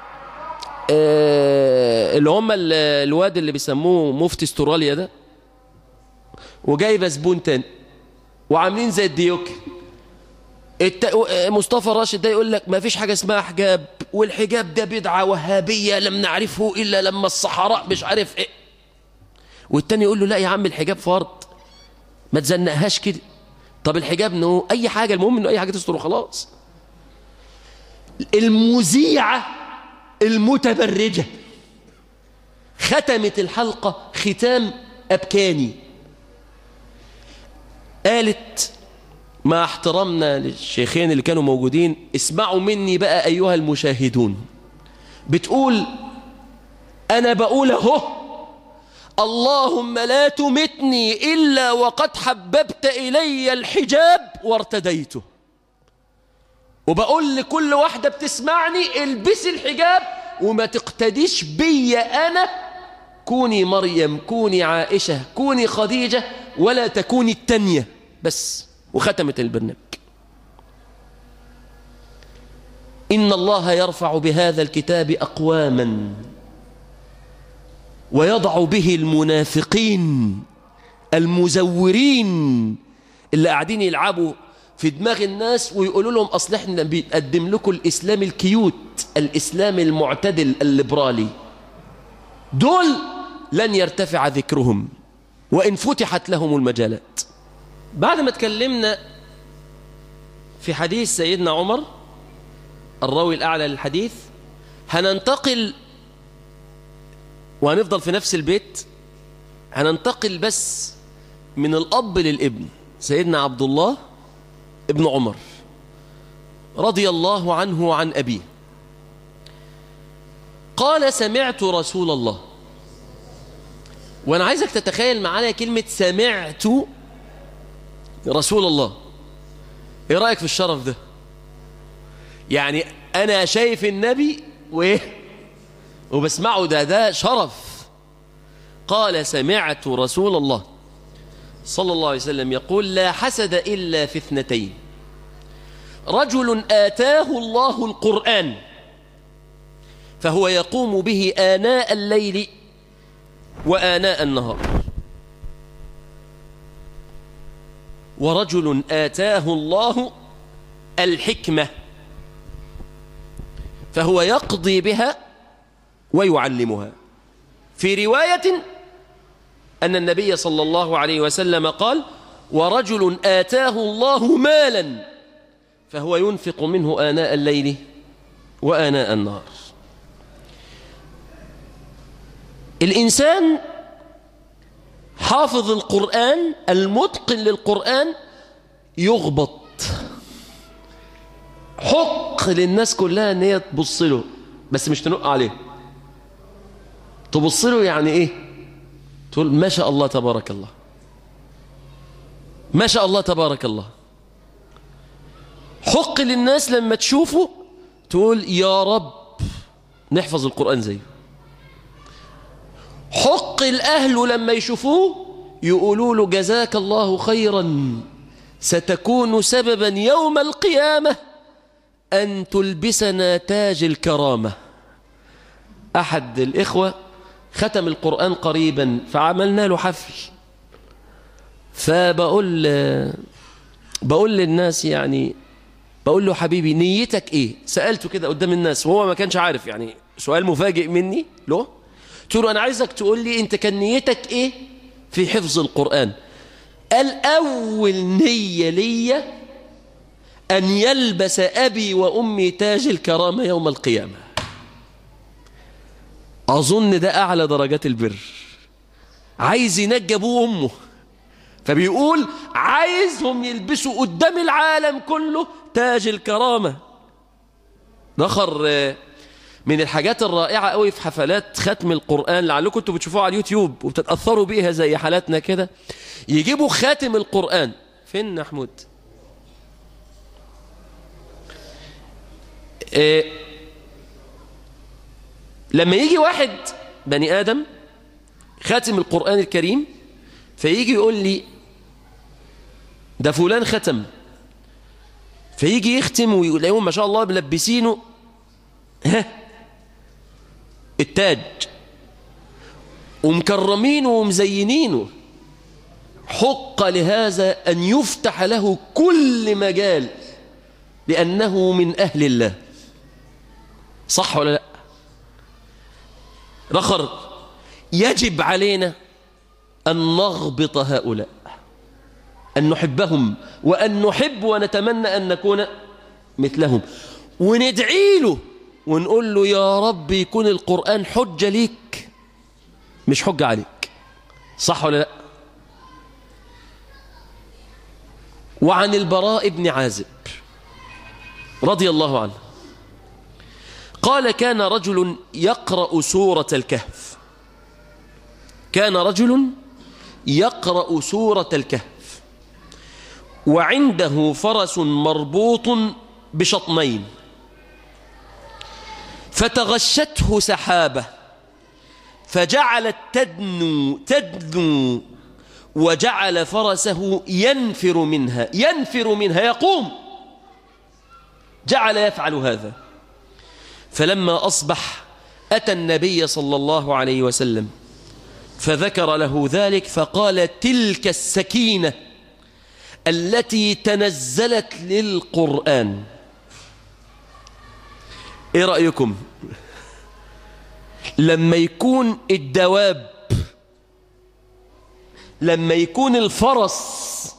آه اللي هم الواد اللي بيسموه مفتي استراليا ده وجايبة زبون تاني وعاملين زي الديوك الت... مصطفى راشد ده يقول لك ما فيش حاجة اسمها حجاب والحجاب ده بدعة وهابية لم نعرفه إلا لما الصحراء مش عارف إيه والتاني يقول له لا يا عم الحجاب فرض ما تزنقهاش كده طب الحجاب نو اي حاجه المهم انه اي حاجه تستر وخلاص المذيعه المتبرجه ختمت الحلقه ختام ابكاني قالت مع احترامنا للشيخين اللي كانوا موجودين اسمعوا مني بقى ايها المشاهدون بتقول انا بقول اهو اللهم لا تمتني إلا وقد حببت إلي الحجاب وارتديته وبقول لكل واحدة بتسمعني البسي الحجاب وما تقتديش بي أنا كوني مريم كوني عائشة كوني خديجة ولا تكوني التانية بس وختمت البرنامج إن الله يرفع بهذا الكتاب أقواما ويضع به المنافقين المزورين اللي قاعدين يلعبوا في دماغ الناس ويقولوا لهم أصل احنا بنقدم لكم الإسلام الكيوت الإسلام المعتدل الليبرالي دول لن يرتفع ذكرهم وإن فتحت لهم المجالات بعد ما تكلمنا في حديث سيدنا عمر الراوي الأعلى للحديث هننتقل وهنفضل في نفس البيت هننتقل بس من الأب للابن سيدنا عبد الله ابن عمر رضي الله عنه وعن أبيه قال سمعت رسول الله وأنا عايزك تتخيل معايا كلمة سمعت رسول الله إيه رأيك في الشرف ده يعني أنا شايف النبي وإيه وبسمعه ده ده شرف قال سمعت رسول الله صلى الله عليه وسلم يقول لا حسد إلا في اثنتين رجل آتاه الله القرآن فهو يقوم به آناء الليل وآناء النهار ورجل آتاه الله الحكمة فهو يقضي بها ويعلمها في رواية أن النبي صلى الله عليه وسلم قال ورجل آتاه الله مالا فهو ينفق منه آناء الليل وآناء النهار الإنسان حافظ القرآن المتقن للقرآن يغبط حق للناس كلها ان هي تبص له بس مش تنق عليه تبص له يعني ايه تقول ما شاء الله تبارك الله ما شاء الله تبارك الله حق للناس لما تشوفه تقول يا رب نحفظ القرآن زيه حق الأهل لما يشوفوه يقولوا له جزاك الله خيرا ستكون سببا يوم القيامة أن تلبسنا تاج الكرامة أحد الإخوة ختم القرآن قريبا فعملنا له حفل فبقول بقول للناس يعني بقول له حبيبي نيتك ايه سألته كده قدام الناس وهو ما كانش عارف يعني سؤال مفاجئ مني له قلت له انا عايزك تقول لي انت كان نيتك ايه في حفظ القرآن قال اول نية ليا ان يلبس ابي وامي تاج الكرامة يوم القيامة اظن ده اعلى درجات البر عايز ينجي ابوه وامه فبيقول عايزهم يلبسوا قدام العالم كله تاج الكرامة نخر من الحاجات الرائعة قوي في حفلات ختم القرآن لعلكم انتوا بتشوفوها على اليوتيوب وبتتأثروا بيها زي حالاتنا كده يجيبوا خاتم القرآن فين محمود إيه لما يجي واحد بني آدم خاتم القرآن الكريم فيجي يقول لي ده فلان ختم فيجي يختم ويلاقيهم ما شاء الله ملبسينه ها التاج ومكرمينه ومزينينه حق لهذا أن يفتح له كل مجال لأنه من أهل الله صح ولا لا رخر يجب علينا أن نغبط هؤلاء أن نحبهم وأن نحب ونتمنى أن نكون مثلهم وندعي له ونقول له يا رب يكون القرآن حجة ليك مش حجة عليك صح ولا لا وعن البراء بن عازب رضي الله عنه قال كان رجل يقرأ سورة الكهف كان رجل يقرأ سورة الكهف وعنده فرس مربوط بشطنين فتغشته سحابة فجعلت تدنو تدنو وجعل فرسه ينفر منها ينفر منها يقوم جعل يفعل هذا فلما أصبح أتى النبي صلى الله عليه وسلم فذكر له ذلك فقال تلك السكينة التي تنزلت للقرآن ايه رأيكم لما يكون الدواب لما يكون الفرس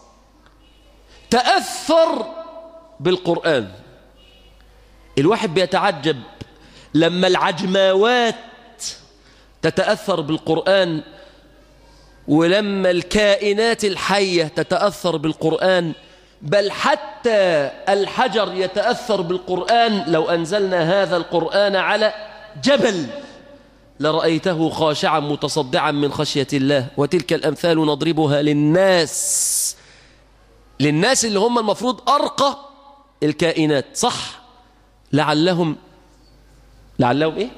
تأثر بالقرآن الواحد بيتعجب لما العجماوات تتأثر بالقرآن ولما الكائنات الحية تتأثر بالقرآن بل حتى الحجر يتأثر بالقرآن لو أنزلنا هذا القرآن على جبل لرأيته خاشعا متصدعا من خشية الله وتلك الأمثال نضربها للناس للناس اللي هم المفروض أرقى الكائنات صح لعلهم لعلهم إيه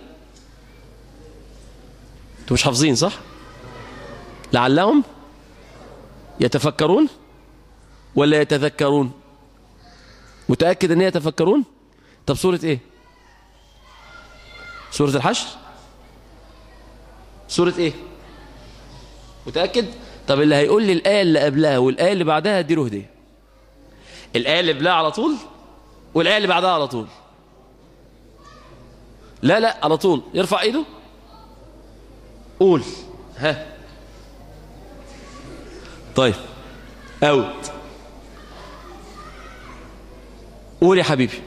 انتوا مش حافظين صح لعلهم يتفكرون ولا يتذكرون متأكد ان يتفكرون طب سورة ايه سورة الحشر سورة ايه متأكد طب اللي هيقول لي الآية اللي قبلها والآية اللي بعدها اديله هدية الآية اللي قبلها على طول والآية اللي بعدها على طول لا لا على طول يرفع ايده قول ها طيب اوت قول يا حبيبي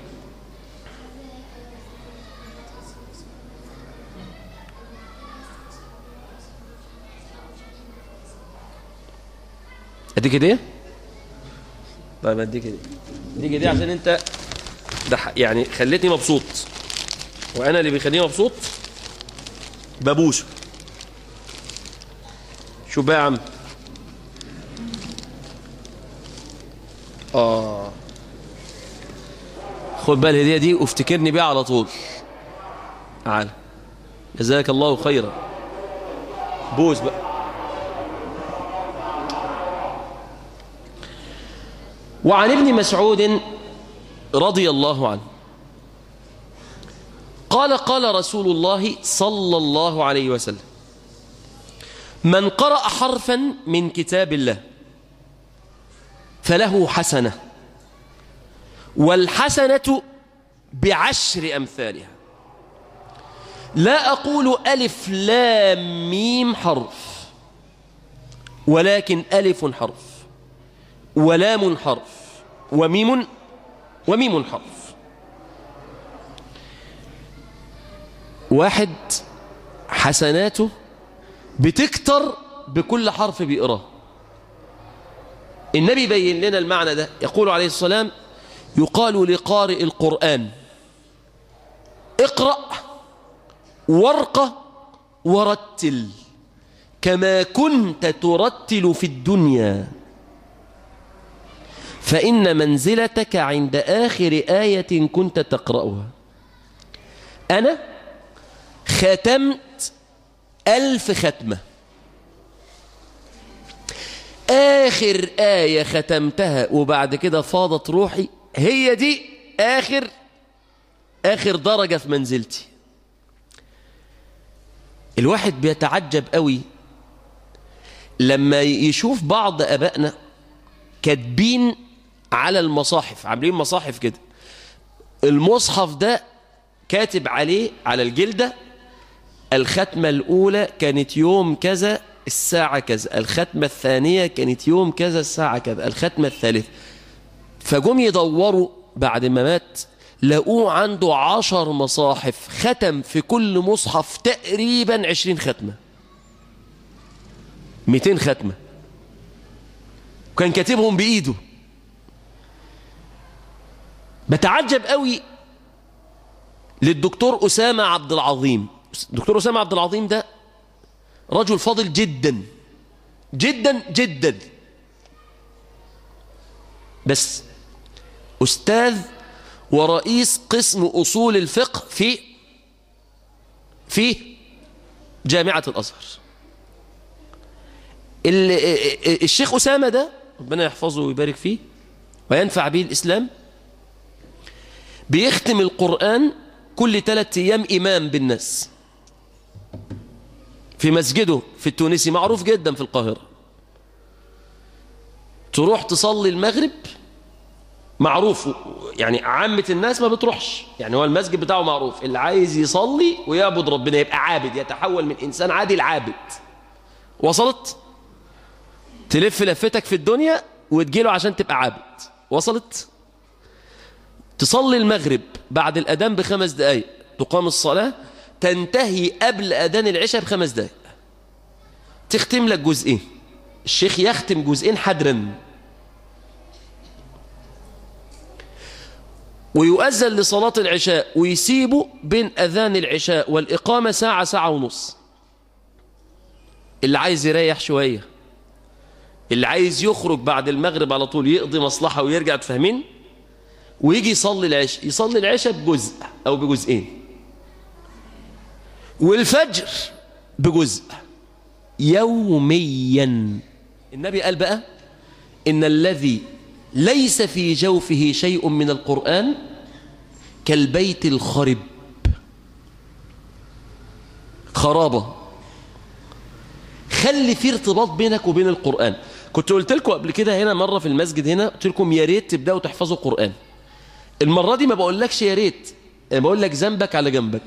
اديك هديه طيب اديك هديه اديك هديه عشان انت ده يعني خليتني مبسوط وانا اللي بيخليني مبسوط ببوسه شو بقى يا عم اه خد بقى الهديه دي وافتكرني بيها على طول تعال جزاك الله خيرا بوس بقى وعن ابن مسعود رضي الله عنه قال قال رسول الله صلى الله عليه وسلم من قرأ حرفا من كتاب الله فله حسنة والحسنة بعشر أمثالها لا أقول ألف لام ميم حرف ولكن ألف حرف ولام حرف وميم وميم حرف واحد حسناته بتكتر بكل حرف بيقراه النبي بين لنا المعنى ده يقول عليه السلام يقال لقارئ القرآن اقرأ وارقى ورتل كما كنت ترتل في الدنيا فإن منزلتك عند آخر آية كنت تقرأها أنا ختمت ألف ختمة آخر آية ختمتها وبعد كده فاضت روحي هي دي آخر آخر درجة في منزلتي الواحد بيتعجب قوي لما يشوف بعض أبائنا كاتبين على المصاحف عاملين مصاحف كده المصحف ده كاتب عليه على الجلدة الختمة الأولى كانت يوم كذا الساعة كذا الختمة الثانية كانت يوم كذا الساعة كذا الختمة الثالثة فجم يدوروا بعد ما مات لقوه عنده عشر مصاحف ختم في كل مصحف تقريبا عشرين ختمة ميتين ختمة وكان كاتبهم بإيده بتعجب قوي للدكتور أسامة عبد العظيم الدكتور أسامة عبد العظيم ده رجل فاضل جدا جدا جدا بس أستاذ ورئيس قسم أصول الفقه في في جامعة الأزهر الشيخ أسامة ده ربنا يحفظه ويبارك فيه وينفع به الإسلام بيختم القرآن كل ثلاثة أيام إمام بالناس في مسجده في التونسي معروف جدا في القاهرة تروح تصلي المغرب معروف يعني عامة الناس ما بتروحش يعني هو المسجد بتاعه معروف اللي عايز يصلي ويعبد ربنا يبقى عابد يتحول من إنسان عادي لعابد وصلت تلف لفتك في الدنيا وتجيله عشان تبقى عابد وصلت تصلي المغرب بعد الأذان بخمس دقايق تقام الصلاة تنتهي قبل أذان العشاء بخمس دقايق تختم لك جزئين الشيخ يختم جزئين حدرا ويؤذن لصلاة العشاء ويسيبه بين أذان العشاء والإقامة ساعة ساعة ونص اللي عايز يريح شوية اللي عايز يخرج بعد المغرب على طول يقضي مصلحة ويرجع تفهمين ويجي يصلي العشاء يصلي العشاء بجزء أو بجزئين والفجر بجزء يوميا النبي قال بقى إن الذي ليس في جوفه شيء من القرآن كالبيت الخرب خرابة خلي في ارتباط بينك وبين القرآن كنت قلت لكم قبل كده هنا مرة في المسجد هنا قلت لكم يا ريت تبدأوا تحفظوا القرآن المرة دي ما بقولكش يا ريت أنا بقول لك ذنبك على جنبك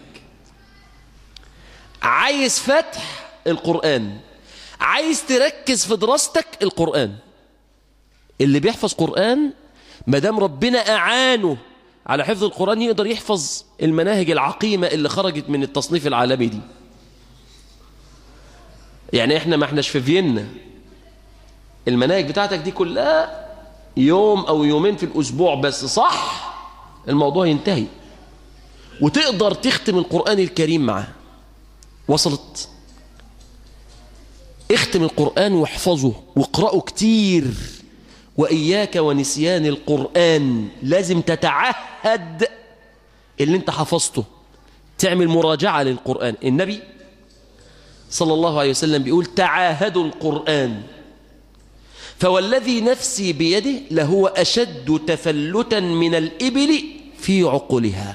عايز فتح القرآن عايز تركز في دراستك القرآن اللي بيحفظ قرآن ما دام ربنا أعانه على حفظ القرآن يقدر يحفظ المناهج العقيمة اللي خرجت من التصنيف العالمي دي يعني احنا ما احناش في فيينا المناهج بتاعتك دي كلها يوم او يومين في الاسبوع بس صح الموضوع ينتهي وتقدر تختم القرآن الكريم معاه وصلت اختم القرآن واحفظه واقرأه كتير وإياك ونسيان القرآن لازم تتعهد اللي انت حفظته تعمل مراجعة للقرآن النبي صلى الله عليه وسلم بيقول تعاهدوا القرآن فوالذي نفسي بيده لهو أشد تفلتا من الإبل في عقلها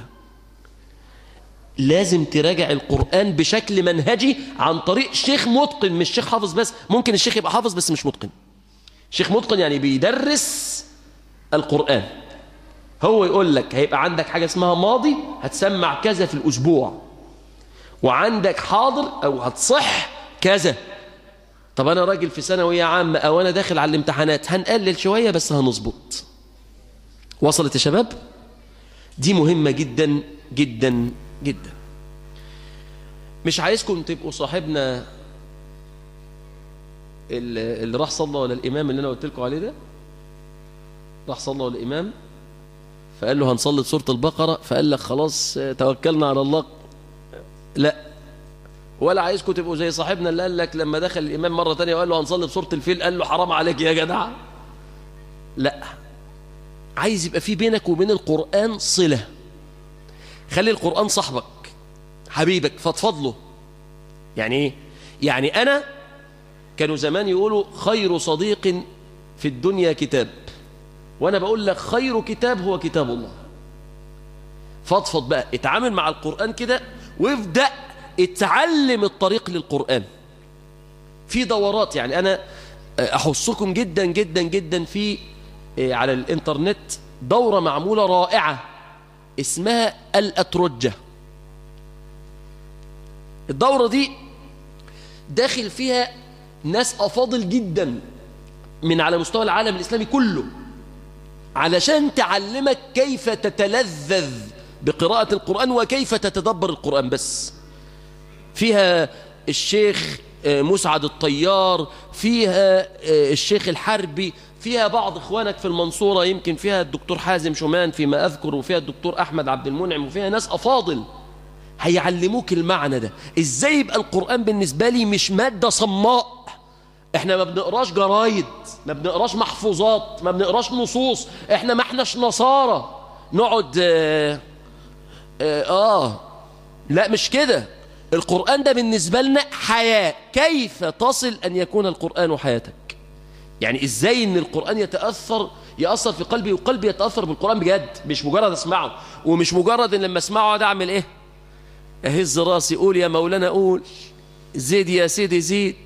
لازم تراجع القرآن بشكل منهجي عن طريق شيخ متقن مش شيخ حافظ بس ممكن الشيخ يبقى حافظ بس مش متقن شيخ متقن يعني بيدرس القرآن هو يقول لك هيبقى عندك حاجة اسمها ماضي هتسمع كذا في الأسبوع وعندك حاضر أو هتصح كذا طب أنا راجل في ثانوية عامة أو أنا داخل على الامتحانات هنقلل شوية بس هنظبط وصلت يا شباب دي مهمة جدا جدا جدا مش عايزكم تبقوا صاحبنا اللي راح صلى ولا الإمام اللي أنا قلت لكم عليه ده راح صلى ولا الإمام فقال له هنصلي سورة البقرة فقال لك خلاص توكلنا على الله لا ولا عايزكم تبقوا زي صاحبنا اللي قال لك لما دخل الإمام مرة تانية وقال له هنصلي بسورة الفيل قال له حرام عليك يا جدع لا عايز يبقى في بينك وبين القرآن صلة خلي القرآن صاحبك حبيبك فضفض له يعني ايه يعني أنا كانوا زمان يقولوا خير صديق في الدنيا كتاب وأنا بقول لك خير كتاب هو كتاب الله فضفض بقى اتعامل مع القرآن كده وابدأ اتعلم الطريق للقرآن في دورات يعني أنا أحصكم جدا جدا جدا في على الإنترنت دورة معمولة رائعة اسمها الأترجة الدورة دي داخل فيها ناس أفاضل جدا من على مستوى العالم الإسلامي كله علشان تعلمك كيف تتلذذ بقراءة القرآن وكيف تتدبر القرآن بس فيها الشيخ مسعد الطيار فيها الشيخ الحربي فيها بعض إخوانك في المنصورة يمكن فيها الدكتور حازم شومان فيما أذكر وفيها الدكتور أحمد عبد المنعم وفيها ناس أفاضل هيعلموك المعنى ده إزاي يبقى القرآن بالنسبة لي مش مادة صماء احنا ما بنقراش جرايد ما بنقراش محفوظات ما بنقراش نصوص احنا ما احناش نصارى نقعد آه, آه, آه لا مش كده القرآن ده بالنسبة لنا حياة كيف تصل أن يكون القرآن حياتك يعني إزاي أن القرآن يتأثر يأثر في قلبي وقلبي يتأثر بالقرآن بجد مش مجرد أسمعه ومش مجرد أن لما أسمعه ده أعمل إيه أهز راسي قول يا مولانا قول زيد يا سيدي زيد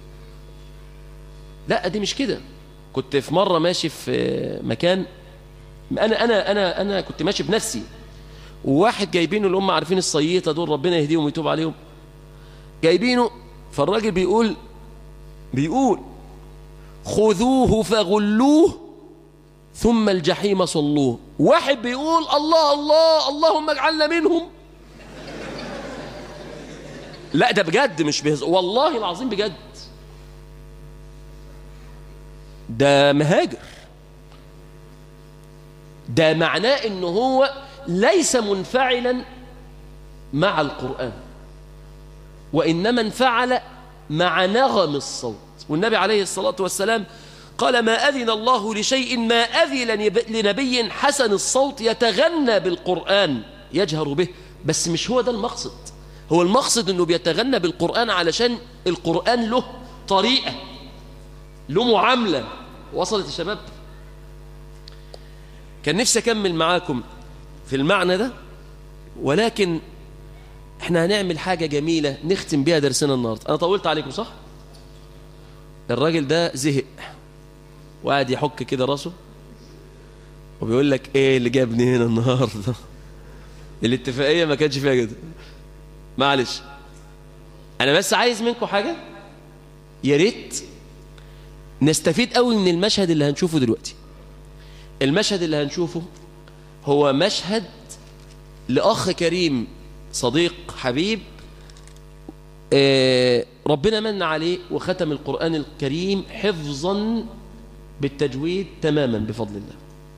لا دي مش كده كنت في مرة ماشي في مكان أنا أنا أنا أنا كنت ماشي بنفسي وواحد جايبينه اللي هم عارفين الصييطة دول ربنا يهديهم ويتوب عليهم جايبينه فالراجل بيقول بيقول خذوه فغلوه ثم الجحيم صلوه واحد بيقول الله الله اللهم اجعلنا منهم لا ده بجد مش بهز والله العظيم بجد ده مهاجر ده معناه ان هو ليس منفعلا مع القرآن وإنما انفعل مع نغم الصوت والنبي عليه الصلاة والسلام قال ما أذن الله لشيء ما أذن لنبي حسن الصوت يتغنى بالقرآن يجهر به بس مش هو ده المقصد هو المقصد أنه بيتغنى بالقرآن علشان القرآن له طريقة له معاملة وصلت الشباب كان نفسي أكمل معاكم في المعنى ده ولكن احنا هنعمل حاجة جميلة نختم بيها درسنا النهاردة أنا طولت عليكم صح؟ الراجل ده زهق وقاعد يحك كده راسه وبيقول لك ايه اللي جابني هنا النهارده الاتفاقيه ما كانش فيها كده معلش انا بس عايز منكم حاجه يا ريت نستفيد قوي من المشهد اللي هنشوفه دلوقتي المشهد اللي هنشوفه هو مشهد لاخ كريم صديق حبيب آه ربنا من عليه وختم القرآن الكريم حفظا بالتجويد تماما بفضل الله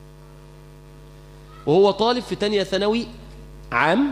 وهو طالب في تانية ثانوي عام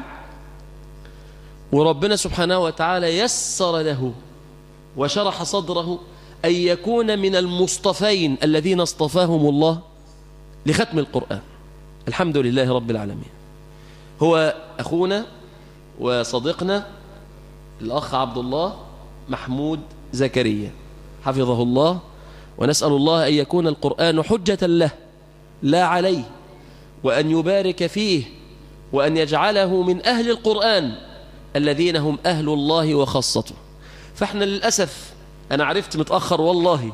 وربنا سبحانه وتعالى يسر له وشرح صدره أن يكون من المصطفين الذين اصطفاهم الله لختم القرآن الحمد لله رب العالمين هو أخونا وصديقنا الأخ عبد الله محمود زكريا حفظه الله ونسأل الله أن يكون القرآن حجة له لا عليه وأن يبارك فيه وأن يجعله من أهل القرآن الذين هم أهل الله وخاصته فإحنا للأسف أنا عرفت متأخر والله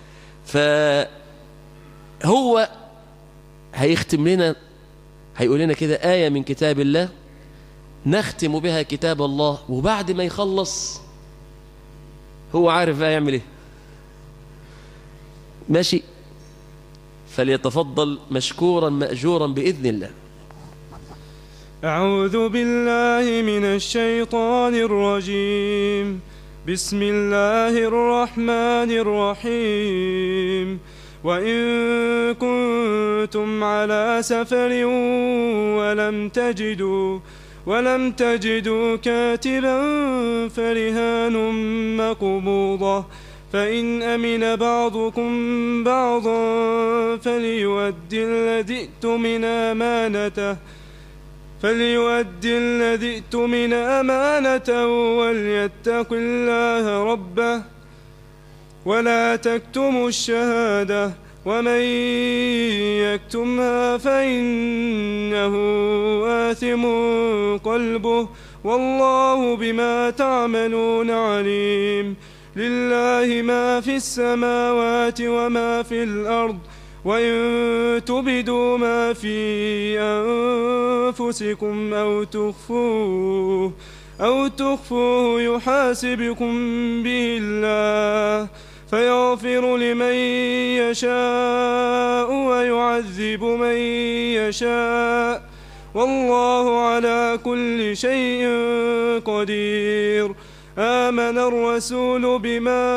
فهو هيختم لنا هيقول لنا كده آية من كتاب الله نختم بها كتاب الله وبعد ما يخلص هو عارف بقى يعمل ايه ماشي فليتفضل مشكورا مأجورا بإذن الله أعوذ بالله من الشيطان الرجيم بسم الله الرحمن الرحيم وإن كنتم على سفر ولم تجدوا ولم تجدوا كاتبا فرهان مقبوضة فإن أمن بعضكم بعضا فليؤدي الذي ائتمن أمانته فليؤدي الذي ائتمن أمانته وليتق الله ربه ولا تكتموا الشهادة ومن يكتمها فإنه آثم قلبه والله بما تعملون عليم لله ما في السماوات وما في الأرض وإن تبدوا ما في أنفسكم أو تخفوه أو تخفوه يحاسبكم به الله فيغفر لمن يشاء ويعذب من يشاء والله على كل شيء قدير آمن الرسول بما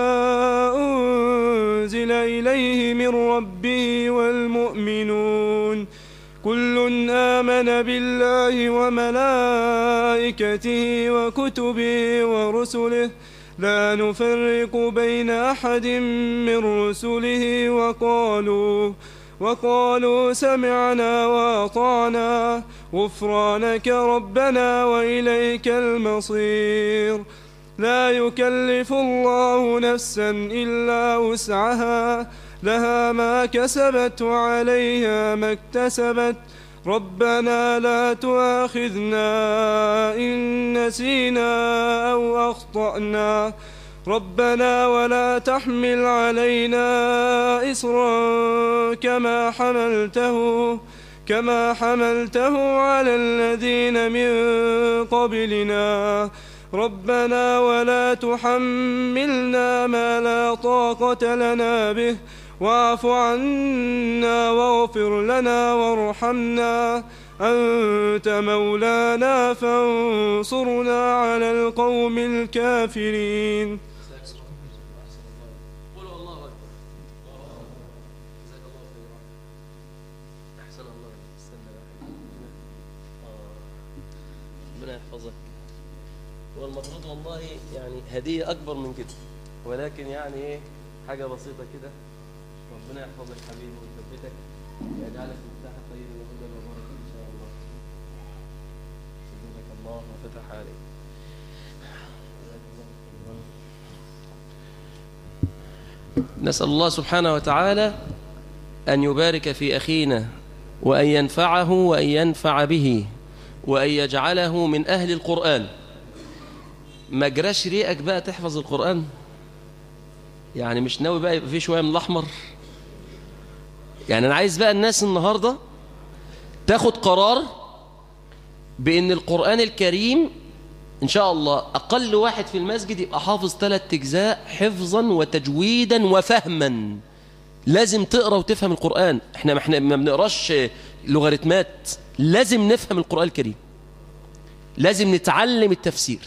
أنزل إليه من ربه والمؤمنون كل آمن بالله وملائكته وكتبه ورسله لا نفرق بين أحد من رسله وقالوا وقالوا سمعنا وأطعنا غفرانك ربنا وإليك المصير لا يكلف الله نفسا إلا وسعها لها ما كسبت وعليها ما اكتسبت ربنا لا تؤاخذنا إن نسينا أو أخطأنا ربنا ولا تحمل علينا إصرا كما حملته كما حملته على الذين من قبلنا ربنا ولا تحملنا ما لا طاقة لنا به واعف عنا واغفر لنا وارحمنا أنت مولانا فانصرنا على القوم الكافرين قولوا الله أكبر جزاك الله خيرا أحسن الله عليك استنى بقى آه. ربنا يحفظك هو المفروض والله يعني هدية أكبر من كده ولكن يعني إيه حاجة بسيطة كده ربنا يحفظك حبيبي ويثبتك ويجعلك مفتاح طيب وهدى وبركة إن شاء الله سبحانك الله وفتح عليك جزاك الله خيرا. نسأل الله سبحانه وتعالى أن يبارك في أخينا وأن ينفعه وأن ينفع به وأن يجعله من أهل القرآن ما جراش ريقك بقى تحفظ القرآن يعني مش ناوي بقى يبقى فيه شوية من الأحمر يعني أنا عايز بقى الناس النهاردة تاخد قرار بأن القرآن الكريم إن شاء الله أقل واحد في المسجد يبقى حافظ ثلاث أجزاء حفظا وتجويدا وفهما لازم تقرأ وتفهم القرآن احنا ما احنا ما بنقراش لوغاريتمات لازم نفهم القرآن الكريم لازم نتعلم التفسير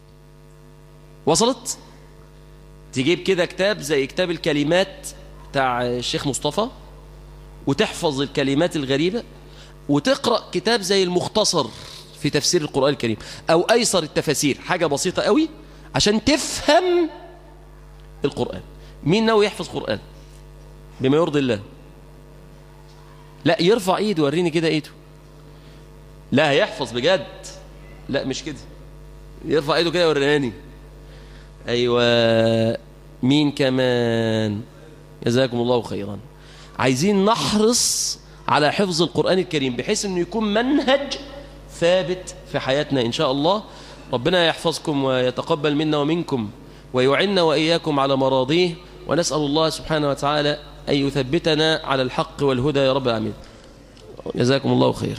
وصلت تجيب كده كتاب زي كتاب الكلمات بتاع الشيخ مصطفى وتحفظ الكلمات الغريبة وتقرأ كتاب زي المختصر في تفسير القرآن الكريم أو أيسر التفاسير حاجة بسيطة قوي عشان تفهم القرآن مين ناوي يحفظ قرآن بما يرضي الله لا يرفع ايده وريني كده ايده لا هيحفظ بجد لا مش كده يرفع ايده كده وريني ايوه مين كمان جزاكم الله خيرا عايزين نحرص على حفظ القرآن الكريم بحيث انه يكون منهج ثابت في حياتنا ان شاء الله ربنا يحفظكم ويتقبل منا ومنكم ويعنا وإياكم على مراضيه ونسأل الله سبحانه وتعالى أن يثبتنا على الحق والهدى يا رب العالمين جزاكم الله خيرا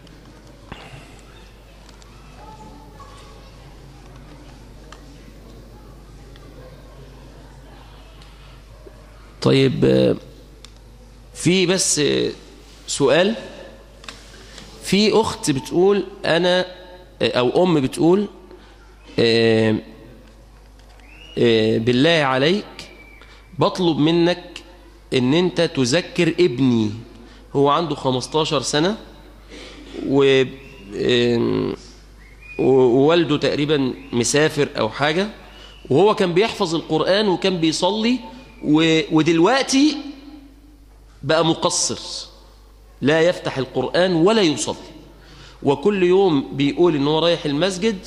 طيب آه، في بس آه، سؤال في أخت بتقول أنا آه، أو أم بتقول آه، آه، بالله عليك بطلب منك ان انت تذكر ابني هو عنده 15 سنة و آم، ووالده تقريبا مسافر او حاجة وهو كان بيحفظ القرآن وكان بيصلي و... ودلوقتي بقى مقصر لا يفتح القرآن ولا يصلي وكل يوم بيقول ان هو رايح المسجد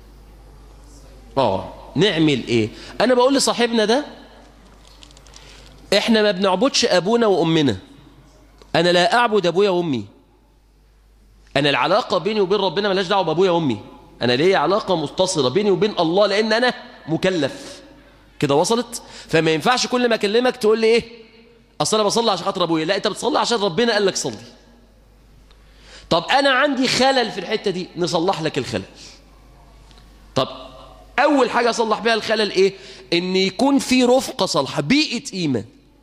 اه نعمل ايه انا بقول لصاحبنا ده احنا ما بنعبدش ابونا وامنا انا لا اعبد ابويا وامي انا العلاقه بيني وبين ربنا ملهاش دعوه بابويا وامي انا ليا علاقه متصله بيني وبين الله لان انا مكلف كده وصلت فما ينفعش كل ما اكلمك تقول لي ايه اصل انا بصلي عشان خاطر ابويا لا انت بتصلي عشان ربنا قال لك صلي طب انا عندي خلل في الحته دي نصلح لك الخلل طب أول حاجة أصلح بها الخلل إيه إن يكون في رفقة صالحة بيئة إيمان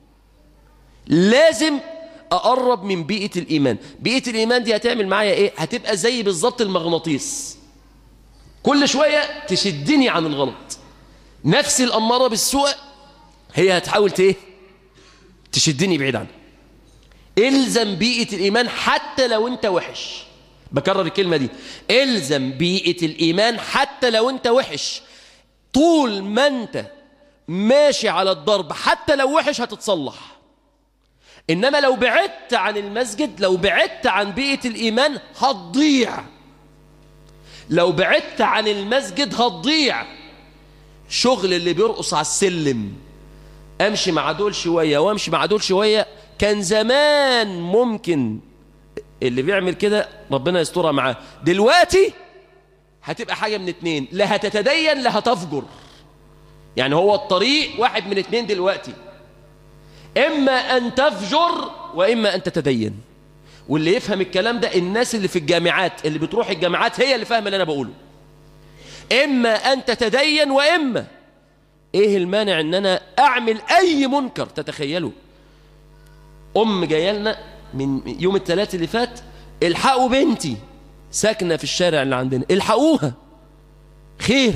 لازم أقرب من بيئة الإيمان بيئة الإيمان دي هتعمل معايا إيه هتبقى زي بالظبط المغناطيس كل شوية تشدني عن الغلط نفس الأمارة بالسوء هي هتحاول إيه تشدني بعيد عنها الزم بيئة الإيمان حتى لو أنت وحش بكرر الكلمة دي الزم بيئة الإيمان حتى لو أنت وحش طول ما أنت ماشي على الضرب حتى لو وحش هتتصلح إنما لو بعدت عن المسجد لو بعدت عن بيئة الإيمان هتضيع لو بعدت عن المسجد هتضيع شغل اللي بيرقص على السلم امشي مع دول شوية وامشي مع دول شوية كان زمان ممكن اللي بيعمل كده ربنا يسترها معاه دلوقتي هتبقى حاجة من اتنين لا هتتدين لا هتفجر يعني هو الطريق واحد من اتنين دلوقتي إما أن تفجر وإما أن تتدين واللي يفهم الكلام ده الناس اللي في الجامعات اللي بتروح الجامعات هي اللي فاهمه اللي أنا بقوله إما أن تتدين وإما إيه المانع أن أنا أعمل أي منكر تتخيلوا أم جايه لنا من يوم الثلاث اللي فات الحقوا بنتي ساكنة في الشارع اللي عندنا الحقوها خير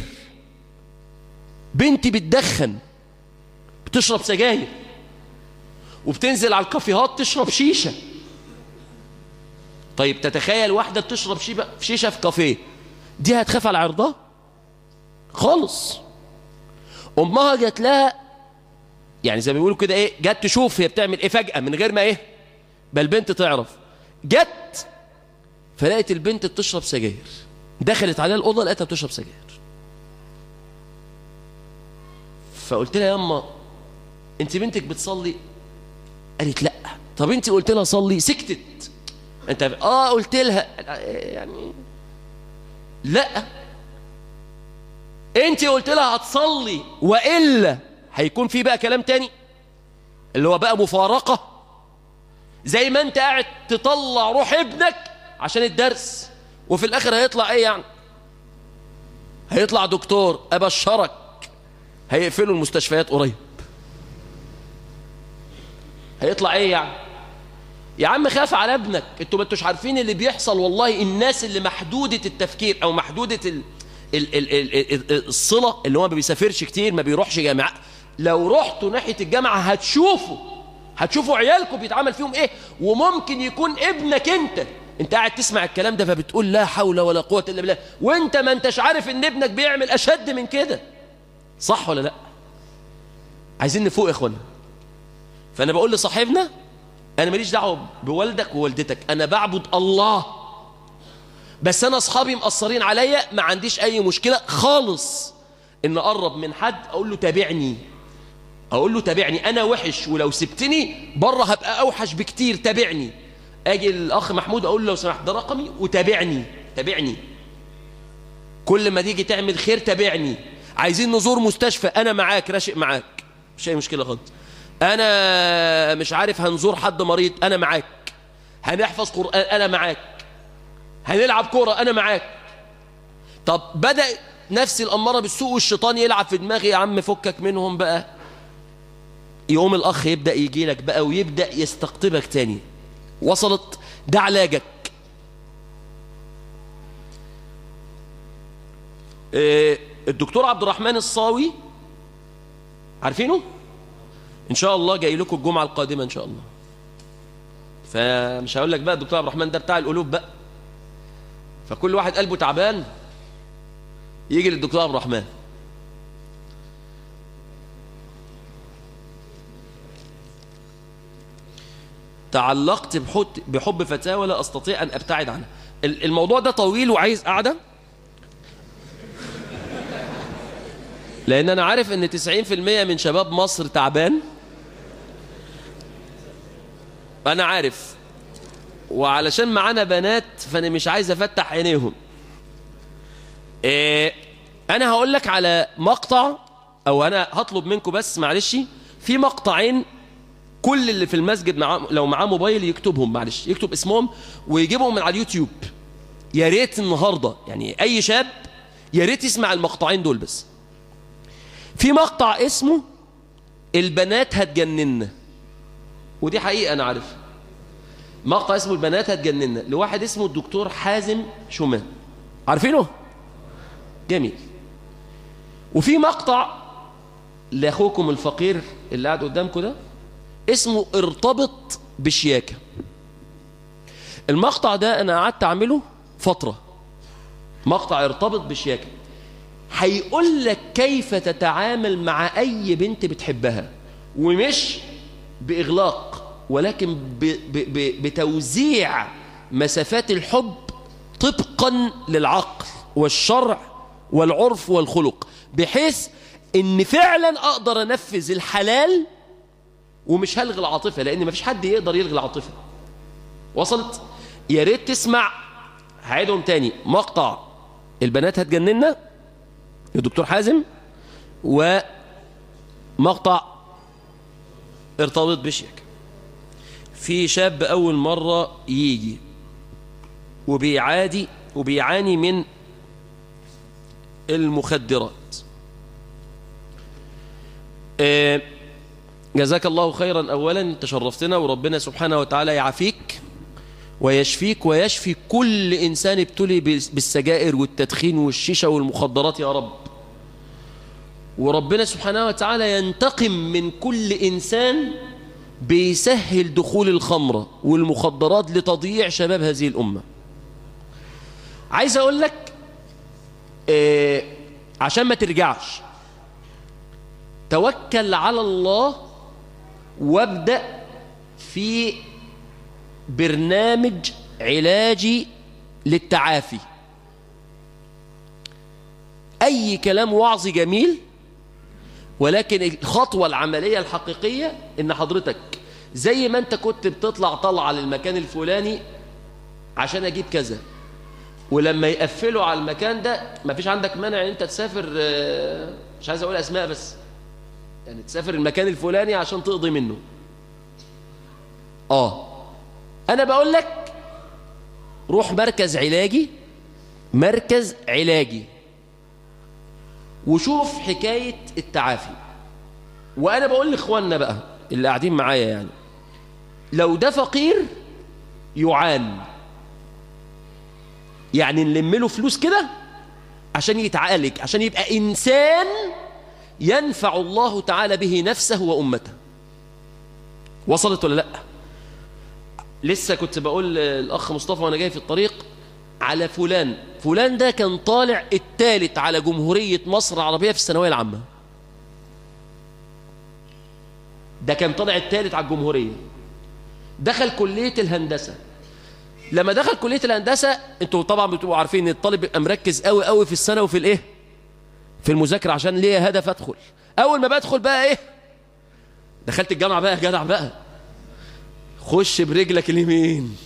بنتي بتدخن بتشرب سجاير وبتنزل على الكافيهات تشرب شيشة طيب تتخيل واحدة بتشرب شيشة في كافيه دي هتخاف على عرضها خالص أمها جات لها يعني زي ما بيقولوا كده ايه جت تشوف هي بتعمل ايه فجأة من غير ما ايه بل البنت تعرف جت فلقيت البنت بتشرب سجاير دخلت عليها الأوضة لقيتها بتشرب سجاير فقلت لها يا اما انت بنتك بتصلي قالت لا طب انت قلت لها صلي سكتت انت اه قلت لها يعني لا انت قلت لها هتصلي والا هيكون في بقى كلام تاني اللي هو بقى مفارقه زي ما انت قاعد تطلع روح ابنك عشان الدرس وفي الاخر هيطلع ايه يعني هيطلع دكتور ابشرك هيقفلوا المستشفيات قريب هيطلع ايه يعني يا عم خاف على ابنك انتوا ما انتوش عارفين اللي بيحصل والله الناس اللي محدودة التفكير او محدودة ال ال ال ال ال الصلة اللي هو ما بيسافرش كتير ما بيروحش جامعة لو رحتوا ناحية الجامعة هتشوفوا هتشوفوا عيالكم بيتعمل فيهم ايه وممكن يكون ابنك انت انت قاعد تسمع الكلام ده فبتقول لا حول ولا قوة الا بالله وانت ما انتش عارف ان ابنك بيعمل اشد من كده صح ولا لا عايزين نفوق يا اخوانا فانا بقول لصاحبنا انا ماليش دعوه بوالدك ووالدتك انا بعبد الله بس انا اصحابي مقصرين عليا ما عنديش اي مشكله خالص ان اقرب من حد اقول له تابعني اقول له تابعني انا وحش ولو سبتني بره هبقى اوحش بكتير تابعني اجي الاخ محمود اقول له لو سمحت ده رقمي وتابعني تابعني كل ما تيجي تعمل خير تابعني عايزين نزور مستشفى انا معاك راشق معاك مش اي مشكله خالص انا مش عارف هنزور حد مريض انا معاك هنحفظ قرآن انا معاك هنلعب كورة انا معاك طب بدأ نفس الأمارة بالسوء والشيطان يلعب في دماغي يا عم فكك منهم بقى يقوم الأخ يبدأ يجي لك بقى ويبدأ يستقطبك تاني وصلت ده علاجك إيه الدكتور عبد الرحمن الصاوي عارفينه؟ ان شاء الله جاي لكم الجمعه القادمه ان شاء الله فمش هقول لك بقى الدكتور عبد الرحمن ده بتاع القلوب بقى فكل واحد قلبه تعبان يجي للدكتور عبد الرحمن تعلقت بحب فتاة ولا أستطيع أن أبتعد عنها الموضوع ده طويل وعايز قعدة لأن أنا عارف أن 90% من شباب مصر تعبان أنا عارف وعلشان معانا بنات فأنا مش عايز أفتح عينيهم إيه أنا هقول لك على مقطع أو أنا هطلب منكم بس معلش في مقطعين كل اللي في المسجد مع لو معاه موبايل يكتبهم معلش يكتب اسمهم ويجيبهم من على اليوتيوب يا ريت النهارده يعني أي شاب يا ريت تسمع المقطعين دول بس في مقطع اسمه البنات هتجننا ودي حقيقة أنا عارف مقطع اسمه البنات هتجننا لواحد اسمه الدكتور حازم شومان عارفينه؟ جميل وفي مقطع لأخوكم الفقير اللي قاعد قدامكم ده اسمه ارتبط بشياكة المقطع ده أنا قعدت أعمله فترة مقطع ارتبط بشياكة هيقول لك كيف تتعامل مع أي بنت بتحبها ومش بإغلاق ولكن ب ب ب بتوزيع مسافات الحب طبقا للعقل والشرع والعرف والخلق بحيث ان فعلا اقدر انفذ الحلال ومش هلغي العاطفه لان مفيش حد يقدر يلغي العاطفه وصلت يا ريت تسمع هعيدهم تاني مقطع البنات هتجننا الدكتور حازم ومقطع ارتبط بشيك في شاب اول مره يجي وبيعادي وبيعاني من المخدرات آه، جزاك الله خيرا أولا تشرفتنا وربنا سبحانه وتعالى يعافيك ويشفيك ويشفي كل إنسان ابتلي بال- بالسجائر والتدخين والشيشة والمخدرات يا رب وربنا سبحانه وتعالى ينتقم من كل إنسان بيسهل دخول الخمرة والمخدرات لتضييع شباب هذه الأمة عايز أقول لك آه، عشان ما ترجعش توكل على الله وابدأ في برنامج علاجي للتعافي أي كلام وعظي جميل ولكن الخطوة العملية الحقيقية إن حضرتك زي ما أنت كنت بتطلع طلعة للمكان الفلاني عشان أجيب كذا ولما يقفلوا على المكان ده مفيش عندك مانع ان انت تسافر آه، مش عايز اقول اسماء بس يعني تسافر المكان الفلاني عشان تقضي منه اه انا بقول لك روح مركز علاجي مركز علاجي وشوف حكاية التعافي وانا بقول لاخواننا بقى اللي قاعدين معايا يعني لو ده فقير يعان يعني نلم له فلوس كده عشان يتعالج عشان يبقى إنسان ينفع الله تعالى به نفسه وأمته وصلت ولا لا لسه كنت بقول الأخ مصطفى وأنا جاي في الطريق على فلان فلان ده كان طالع الثالث على جمهورية مصر العربية في الثانوية العامة ده كان طالع الثالث على الجمهورية دخل كلية الهندسة لما دخل كليه الهندسه انتوا طبعا بتبقوا عارفين ان الطالب بيبقى مركز قوي قوي في السنه وفي الايه في المذاكره عشان ليه هدف ادخل اول ما بدخل بقى ايه دخلت الجامعه بقى يا جدع بقى خش برجلك اليمين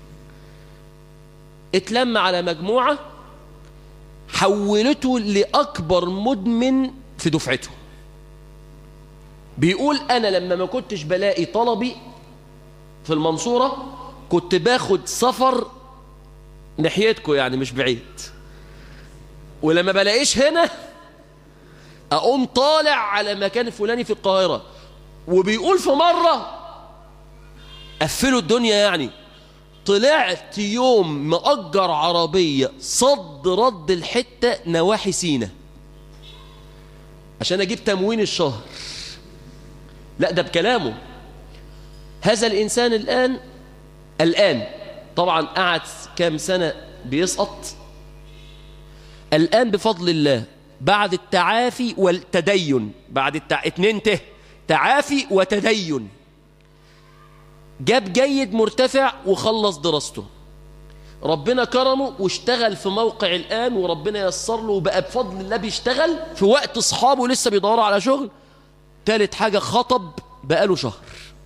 اتلم على مجموعه حولته لاكبر مدمن في دفعته بيقول انا لما ما كنتش بلاقي طلبي في المنصوره كنت باخد سفر ناحيتكم يعني مش بعيد ولما بلاقيش هنا اقوم طالع على مكان فلاني في القاهرة وبيقول في مرة قفلوا الدنيا يعني طلعت يوم مأجر عربية صد رد الحتة نواحي سينا عشان اجيب تموين الشهر لا ده بكلامه هذا الإنسان الآن الآن طبعا قعد كام سنة بيسقط الآن بفضل الله بعد التعافي والتدين بعد التع... اتنين ته تعافي وتدين جاب جيد مرتفع وخلص دراسته ربنا كرمه واشتغل في موقع الآن وربنا يسر له وبقى بفضل الله بيشتغل في وقت أصحابه لسه بيدوروا على شغل تالت حاجة خطب بقاله شهر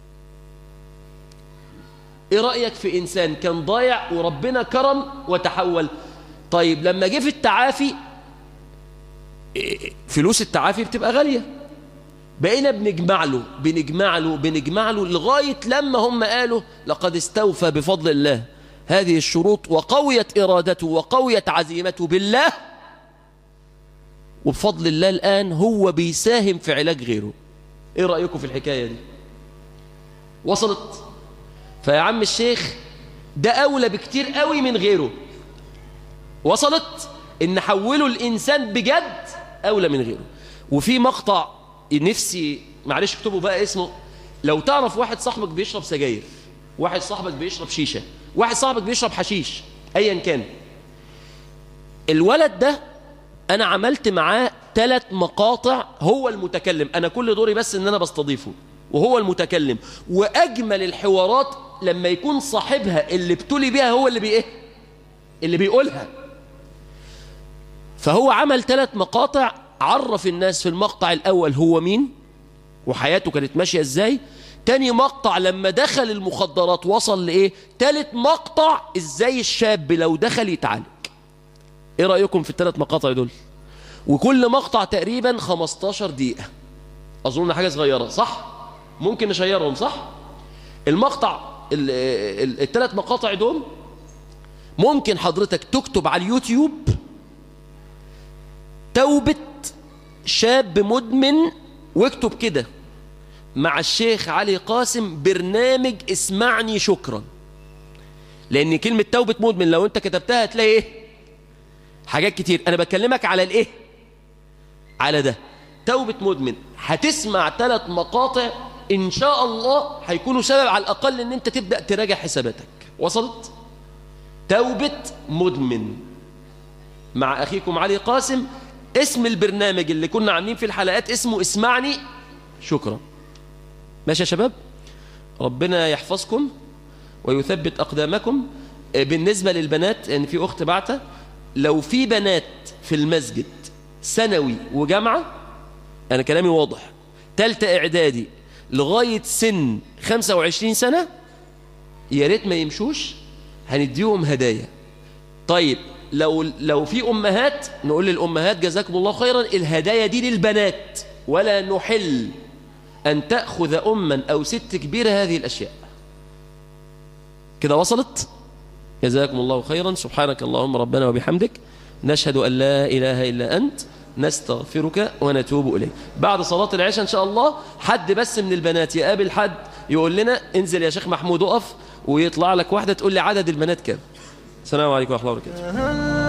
ايه رأيك في انسان كان ضايع وربنا كرم وتحول طيب لما جه في التعافي إيه، فلوس التعافي بتبقى غالية بقينا بنجمع له بنجمع له بنجمع له لغاية لما هم قالوا لقد استوفى بفضل الله هذه الشروط وقويت إرادته وقويت عزيمته بالله وبفضل الله الآن هو بيساهم في علاج غيره ايه رأيكم في الحكاية دي وصلت فيا عم الشيخ ده أولى بكتير قوي من غيره وصلت ان حوله الإنسان بجد أولى من غيره وفي مقطع نفسي معلش اكتبوا بقى اسمه لو تعرف واحد صاحبك بيشرب سجاير واحد صاحبك بيشرب شيشة واحد صاحبك بيشرب حشيش ايا كان الولد ده انا عملت معاه ثلاث مقاطع هو المتكلم انا كل دوري بس ان انا بستضيفه وهو المتكلم واجمل الحوارات لما يكون صاحبها اللي ابتلي بيها هو اللي بي ايه اللي بيقولها فهو عمل ثلاث مقاطع عرف الناس في المقطع الاول هو مين وحياته كانت ماشيه ازاي تاني مقطع لما دخل المخدرات وصل لايه تالت مقطع ازاي الشاب لو دخل يتعالج ايه رايكم في الثلاث مقاطع دول وكل مقطع تقريبا 15 دقيقه اظن حاجه صغيره صح ممكن نشيرهم صح المقطع الثلاث مقاطع دول ممكن حضرتك تكتب على اليوتيوب توبة شاب مدمن واكتب كده مع الشيخ علي قاسم برنامج اسمعني شكرا لان كلمة توبة مدمن لو انت كتبتها هتلاقي ايه حاجات كتير انا بكلمك على الايه على ده توبة مدمن هتسمع ثلاث مقاطع ان شاء الله هيكونوا سبب على الاقل ان انت تبدأ تراجع حساباتك وصلت توبة مدمن مع اخيكم علي قاسم اسم البرنامج اللي كنا عاملين في الحلقات اسمه اسمعني شكرا ماشي يا شباب ربنا يحفظكم ويثبت أقدامكم بالنسبة للبنات ان يعني في أخت بعتة لو في بنات في المسجد ثانوي وجامعة أنا كلامي واضح تالتة إعدادي لغاية سن 25 سنة يا ريت ما يمشوش هنديهم هدايا طيب لو لو في امهات نقول للامهات جزاكم الله خيرا الهدايا دي للبنات ولا نحل ان تاخذ اما او ست كبيره هذه الاشياء كده وصلت جزاكم الله خيرا سبحانك اللهم ربنا وبحمدك نشهد ان لا اله الا انت نستغفرك ونتوب اليك بعد صلاه العشاء ان شاء الله حد بس من البنات يقابل حد يقول لنا انزل يا شيخ محمود اقف ويطلع لك واحده تقول لي عدد البنات كام السلام عليكم ورحمه الله وبركاته